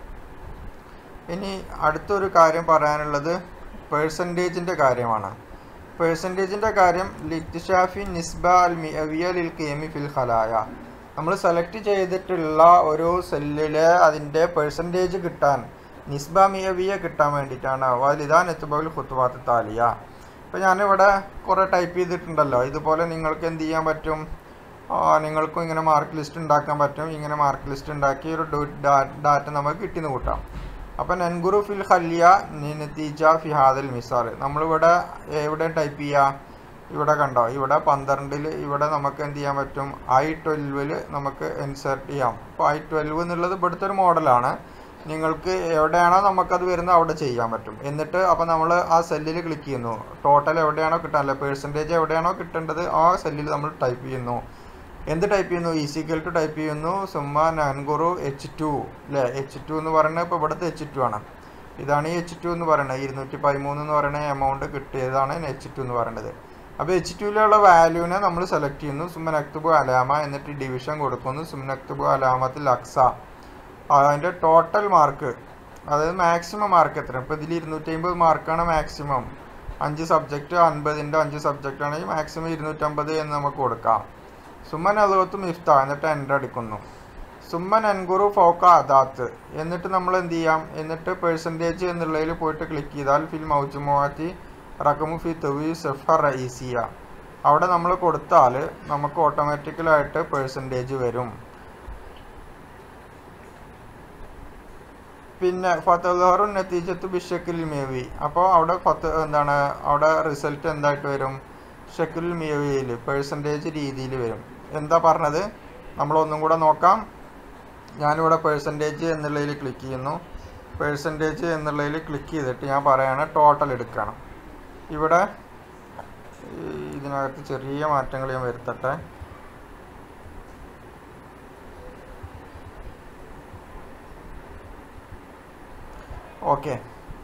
[SPEAKER 1] ഇനി അടുത്തൊരു കാര്യം പറയാനുള്ളത് പേഴ്സൻറ്റേജിൻ്റെ കാര്യമാണ് പേഴ്സൻറ്റേജിൻ്റെ കാര്യം ലിക്തിഷാഫി നിസ്ബ അൽ മിഅവിയ ലിൽ കിയമി ഫിൽ ഖലായ നമ്മൾ സെലക്ട് ചെയ്തിട്ടുള്ള ഒരു സെല്ലിലെ അതിൻ്റെ പേഴ്സൻറ്റേജ് കിട്ടാൻ നിസ്ബ മിയവിയ കിട്ടാൻ വേണ്ടിയിട്ടാണ് വലിദാൻ എത്തുബൽ ഖുത്തുവാത്ത് താലിയ ഇപ്പോൾ ഞാനിവിടെ കുറേ ടൈപ്പ് ചെയ്തിട്ടുണ്ടല്ലോ ഇതുപോലെ നിങ്ങൾക്ക് എന്ത് ചെയ്യാൻ പറ്റും ആ, നിങ്ങൾക്കും ഇങ്ങനെ മാർക്ക് ലിസ്റ്റ് ഉണ്ടാക്കാൻ പറ്റും ഇങ്ങനെ മാർക്ക് ലിസ്റ്റ് ഉണ്ടാക്കി ഒരു ഡാറ്റ നമുക്ക് കിട്ടിന്ന് കൂട്ടാം അപ്പം നൻഗുറു ഫിൽ ഖല്യ നതീജ ഫി ഹാദൽ മിസാൽ നമ്മളിവിടെ എവിടെ ടൈപ്പ് ചെയ്യുക ഇവിടെ കണ്ടോ ഇവിടെ പന്ത്രണ്ടിൽ ഇവിടെ നമുക്ക് എന്ത് ചെയ്യാൻ പറ്റും ഐ ട്വൽവിൽ നമുക്ക് ഇൻസേർട്ട് ചെയ്യാം അപ്പോൾ ഐ ട്വൽവ് എന്നുള്ളത് ഇവിടുത്തെ ഒരു മോഡലാണ് നിങ്ങൾക്ക് എവിടെയാണോ നമുക്കത് വരുന്നത് അവിടെ ചെയ്യാൻ പറ്റും എന്നിട്ട് അപ്പോൾ നമ്മൾ ആ സെല്ലിൽ ക്ലിക്ക് ചെയ്യുന്നു ടോട്ടൽ എവിടെയാണോ കിട്ടാൻ അല്ല പേഴ്സൻറ്റേജ് എവിടെയാണോ കിട്ടേണ്ടത് ആ സെല്ലിൽ നമ്മൾ ടൈപ്പ് ചെയ്യുന്നു എന്ത് ടൈപ്പ് ചെയ്യുന്നു ഈസിക്കൽ ടു ടൈപ്പ് ചെയ്യുന്നു സുമ്മ നാൻകുറു എച്ച് ടു അല്ലേ എച്ച് ടു എന്ന് പറയുന്നത് ഇപ്പോൾ ഇവിടുത്തെ എച്ച് ടു ആണ് ഇതാണ് ഈ എച്ച് ടു എന്ന് പറയുന്നത് ഇരുന്നൂറ്റി പതിമൂന്ന് എന്ന് പറയുന്ന എമൗണ്ട് കിട്ടിയതാണ് എച്ച് ടു എന്ന് പറയുന്നത് അപ്പോൾ എച്ച് ടുവിലുള്ള വാല്യൂവിനെ നമ്മൾ സെലക്ട് ചെയ്യുന്നു സുമ്മൻ അക്തുബു അലാമ എന്നിട്ട് ഡിവിഷൻ കൊടുക്കുന്നു സുമ്മൻ അക്തുബു അലാമത്തിൽ അക്സ അതിൻ്റെ ടോട്ടൽ മാർക്ക് അതായത് മാക്സിമം മാർക്ക് എത്ര ഇപ്പോൾ ഇതിൽ ഇരുന്നൂറ്റി അമ്പത് മാർക്കാണ് മാക്സിമം അഞ്ച് സബ്ജക്റ്റ് അൻപതിൻ്റെ അഞ്ച് സബ്ജക്റ്റ് ആണെങ്കിൽ മാക്സിമം ഇരുന്നൂറ്റമ്പത് എന്ന് നമുക്ക് കൊടുക്കാം സുമ്മൻ അതുകത്ത് മിഫ്ത എന്നിട്ട് എൻ്റർ അടിക്കുന്നു സുമ്മൻ അൻഗുറു ഫോക്ക അദാത്ത് എന്നിട്ട് നമ്മൾ എന്ത് ചെയ്യാം എന്നിട്ട് പേഴ്സൻറ്റേജ് എന്നുള്ളതിൽ പോയിട്ട് ക്ലിക്ക് ചെയ്താൽ ഫിൽ മൗജുമുവാത്തി റഖമു ഫി തുവി സെഫ റഈസിയ അവിടെ നമ്മൾ കൊടുത്താൽ നമുക്ക് ഓട്ടോമാറ്റിക്കലായിട്ട് പേഴ്സൻറ്റേജ് വരും പിന്നെ ഫത്തഹറു നത്തീജത്ത് ബിഷക്കിൽ മേവി അപ്പോൾ അവിടെ ഫത്ത് എന്താണ് അവിടെ റിസൾട്ട് എന്തായിട്ട് വരും ഷക്കിൽ മേവിയിൽ പേഴ്സൻറ്റേജ് രീതിയിൽ വരും എന്താ പറഞ്ഞത് നമ്മളൊന്നും കൂടെ നോക്കാം ഞാനിവിടെ പേഴ്സൻറ്റേജ് എന്നുള്ളതിൽ ക്ലിക്ക് ചെയ്യുന്നു പേഴ്സൻറ്റേജ് എന്നുള്ളതിൽ ക്ലിക്ക് ചെയ്തിട്ട് ഞാൻ പറയാണ് ടോട്ടൽ എടുക്കണം ഇവിടെ ഈ ഇതിനകത്ത് ചെറിയ മാറ്റങ്ങൾ ഞാൻ വരുത്തട്ടെ ഓക്കെ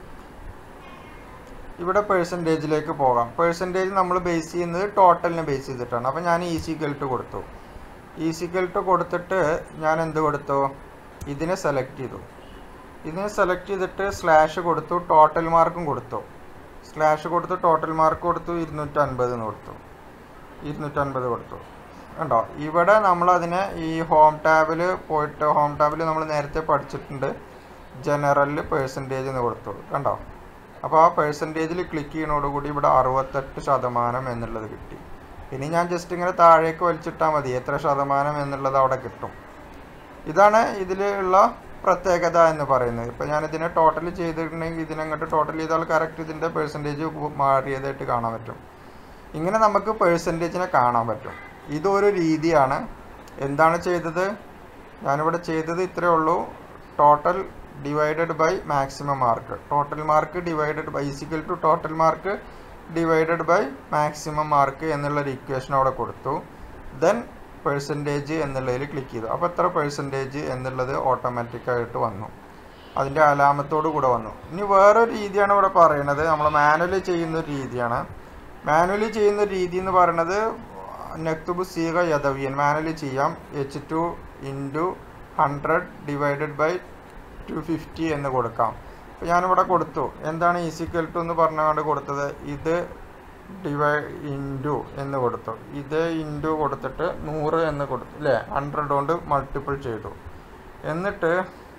[SPEAKER 1] ഇവിടെ പേഴ്സൻറ്റേജിലേക്ക് പോകാം പേഴ്സൻറ്റേജ് നമ്മൾ ബേസ് ചെയ്യുന്നത് ടോട്ടലിനെ ബേസ് ചെയ്തിട്ടാണ് അപ്പോൾ ഞാൻ ഈസിക്കൽ ടു കൊടുത്തു ഈസിക്കൽ ടു കൊടുത്തിട്ട് ഞാൻ എന്ത് കൊടുത്തു ഇതിനെ സെലക്ട് ചെയ്തു ഇതിനെ സെലക്ട് ചെയ്തിട്ട് സ്ലാഷ് കൊടുത്തു ടോട്ടൽ മാർക്കും കൊടുത്തു സ്ലാഷ് കൊടുത്തു ടോട്ടൽ മാർക്ക് കൊടുത്തു ഇരുന്നൂറ്റി അൻപത് എന്ന് കൊടുത്തു ഇരുന്നൂറ്റൻപത് കൊടുത്തു കണ്ടോ ഇവിടെ നമ്മൾ അതിനെ ഈ ഹോം ടാബിൽ പോയിട്ട് ഹോം ടാബിൽ നമ്മൾ നേരത്തെ പഠിച്ചിട്ടുണ്ട് ജനറലിൽ പേഴ്സൻറ്റേജ് എന്ന് കൊടുത്തു കണ്ടോ അപ്പോൾ ആ പേഴ്സൻറ്റേജിൽ ക്ലിക്ക് ചെയ്യുന്നതോടുകൂടി ഇവിടെ അറുപത്തെട്ട് ശതമാനം എന്നുള്ളത് കിട്ടി ഇനി ഞാൻ ജസ്റ്റ് ഇങ്ങനെ താഴേക്ക് വലിച്ചിട്ടാൽ മതി എത്ര ശതമാനം എന്നുള്ളത് അവിടെ കിട്ടും ഇതാണ് ഇതിലുള്ള പ്രത്യേകത എന്ന് പറയുന്നത് ഇപ്പോൾ ഞാൻ ഇതിനെ ടോട്ടൽ ചെയ്തിട്ടുണ്ടെങ്കിൽ ഇതിനങ്ങോട്ട് ടോട്ടൽ ചെയ്താൽ കറക്റ്റ് ഇതിൻ്റെ പേഴ്സൻറ്റേജ് മാറിയതായിട്ട് കാണാൻ പറ്റും ഇങ്ങനെ നമുക്ക് പേഴ്സൻറ്റേജിനെ കാണാൻ പറ്റും ഇതൊരു രീതിയാണ് എന്താണ് ചെയ്തത് ഞാനിവിടെ ചെയ്തത് ഇത്രയേ ഉള്ളൂ total divided by maximum mark total mark divided by is equal to total mark divided by maximum mark എന്നുള്ളൊരു ഇക്വേഷൻ അവിടെ കൊടുത്തു ദെൻ പെർസെൻറ്റേജ് എന്നുള്ളതിൽ ക്ലിക്ക് ചെയ്തു അപ്പോൾ എത്ര പെർസെൻറ്റേജ് എന്നുള്ളത് ഓട്ടോമാറ്റിക്കായിട്ട് വന്നു അതിൻ്റെ അലാമത്തോട് കൂടെ വന്നു ഇനി വേറൊരു രീതിയാണ് ഇവിടെ പറയുന്നത് നമ്മൾ മാനുവലി ചെയ്യുന്ന ഒരു രീതിയാണ് മാനുവലി ചെയ്യുന്ന രീതി എന്ന് പറയുന്നത് നെക്തുബ് സീക യദവിയൻ മാനുവലി ചെയ്യാം H two into hundred divided by two fifty എന്ന് കൊടുക്കാം അപ്പോൾ ഞാനിവിടെ കൊടുത്തു എന്താണ് ഈസിക്കൽ ടു എന്ന് പറഞ്ഞുകൊണ്ട് കൊടുത്തത് ഇത് ഡിവൈ ഇൻറ്റു എന്ന് കൊടുത്തു ഇത് ഇൻറ്റു കൊടുത്തിട്ട് നൂറ് എന്ന് കൊടുത്തു അല്ലേ ഹൺഡ്രഡ് കൊണ്ട് മൾട്ടിപ്പിൾ ചെയ്തു എന്നിട്ട്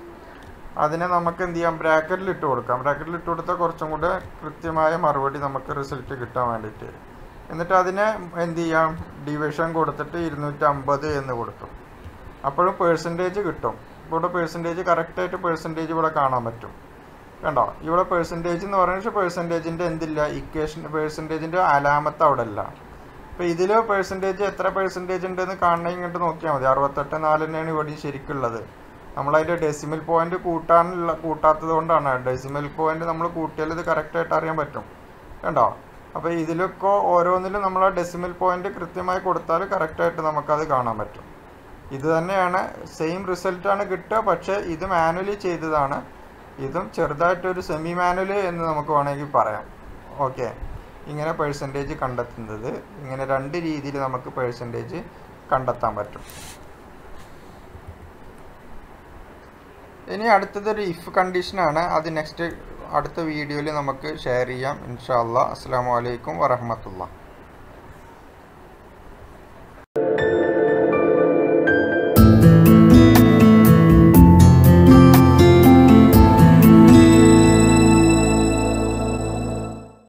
[SPEAKER 1] അതിനെ നമുക്ക് എന്ത് ചെയ്യാം ബ്രാക്കറ്റിൽ ഇട്ട് കൊടുക്കാം ബ്രാക്കറ്റിൽ ഇട്ട് കൊടുത്താൽ കുറച്ചും കൂടെ കൃത്യമായ മറുപടി നമുക്ക് റിസൾട്ട് കിട്ടാൻ വേണ്ടിയിട്ട് എന്നിട്ട് അതിനെ എന്ത് ചെയ്യാം ഡിവിഷൻ കൊടുത്തിട്ട് ഇരുന്നൂറ്റമ്പത് എന്ന് കൊടുത്തു അപ്പോഴും പേഴ്സൻറ്റേജ് കിട്ടും ഇവിടെ പേഴ്സൻറ്റേജ് കറക്റ്റായിട്ട് പേഴ്സൻറ്റേജ് ഇവിടെ കാണാൻ പറ്റും കണ്ടോ ഇവിടെ പേഴ്സൻറ്റേജ് എന്ന് പറയുന്നത് പേഴ്സൻറ്റേജിൻ്റെ എന്തില്ല ഇക്വേഷൻ പേഴ്സൻറ്റേജിൻ്റെ അലാമത്ത് അവിടെ ഇല്ല അപ്പോൾ ഇതിൽ പേഴ്സൻറ്റേജ് എത്ര പേഴ്സൻറ്റേജ് ഉണ്ടെന്ന് കാണണമെങ്കിൽ ഇങ്ങോട്ട് നോക്കിയാൽ മതി അറുപത്തെട്ട് നാല് തന്നെയാണ് ഇവിടെ ശരിക്കുള്ളത് നമ്മളതിൻ്റെ ഡെസിമൽ പോയിന്റ് കൂട്ടാനുള്ള കൂട്ടാത്തത് കൊണ്ടാണ് ഡെസിമൽ പോയിന്റ് നമ്മൾ കൂട്ടിയാൽ ഇത് കറക്റ്റായിട്ട് അറിയാൻ പറ്റും കണ്ടോ അപ്പോൾ ഇതിലൊക്കെ ഓരോന്നിലും നമ്മൾ ആ ഡെസിമൽ പോയിന്റ് കൃത്യമായി കൊടുത്താൽ കറക്റ്റായിട്ട് നമുക്കത് കാണാൻ പറ്റും ഇത് തന്നെയാണ് സെയിം റിസൾട്ടാണ് കിട്ടുക പക്ഷേ ഇത് മാനുവലി ചെയ്തതാണ് ഇതും ചെറുതായിട്ടൊരു സെമി മാനുവൽ എന്ന് നമുക്ക് വേണമെങ്കിൽ പറയാം ഓക്കെ ഇങ്ങനെ പേഴ്സൻറ്റേജ് കണ്ടെത്തുന്നത് ഇങ്ങനെ രണ്ട് രീതിയിൽ നമുക്ക് പേഴ്സൻറ്റേജ് കണ്ടെത്താൻ പറ്റും ഇനി അടുത്തതൊരു ഇഫ് കണ്ടീഷനാണ് അത് നെക്സ്റ്റ് അടുത്ത വീഡിയോയിൽ നമുക്ക് ഷെയർ ചെയ്യാം ഇൻഷാ അല്ലാ അസ്സാം വലൈക്കും വറഹമത്തുള്ള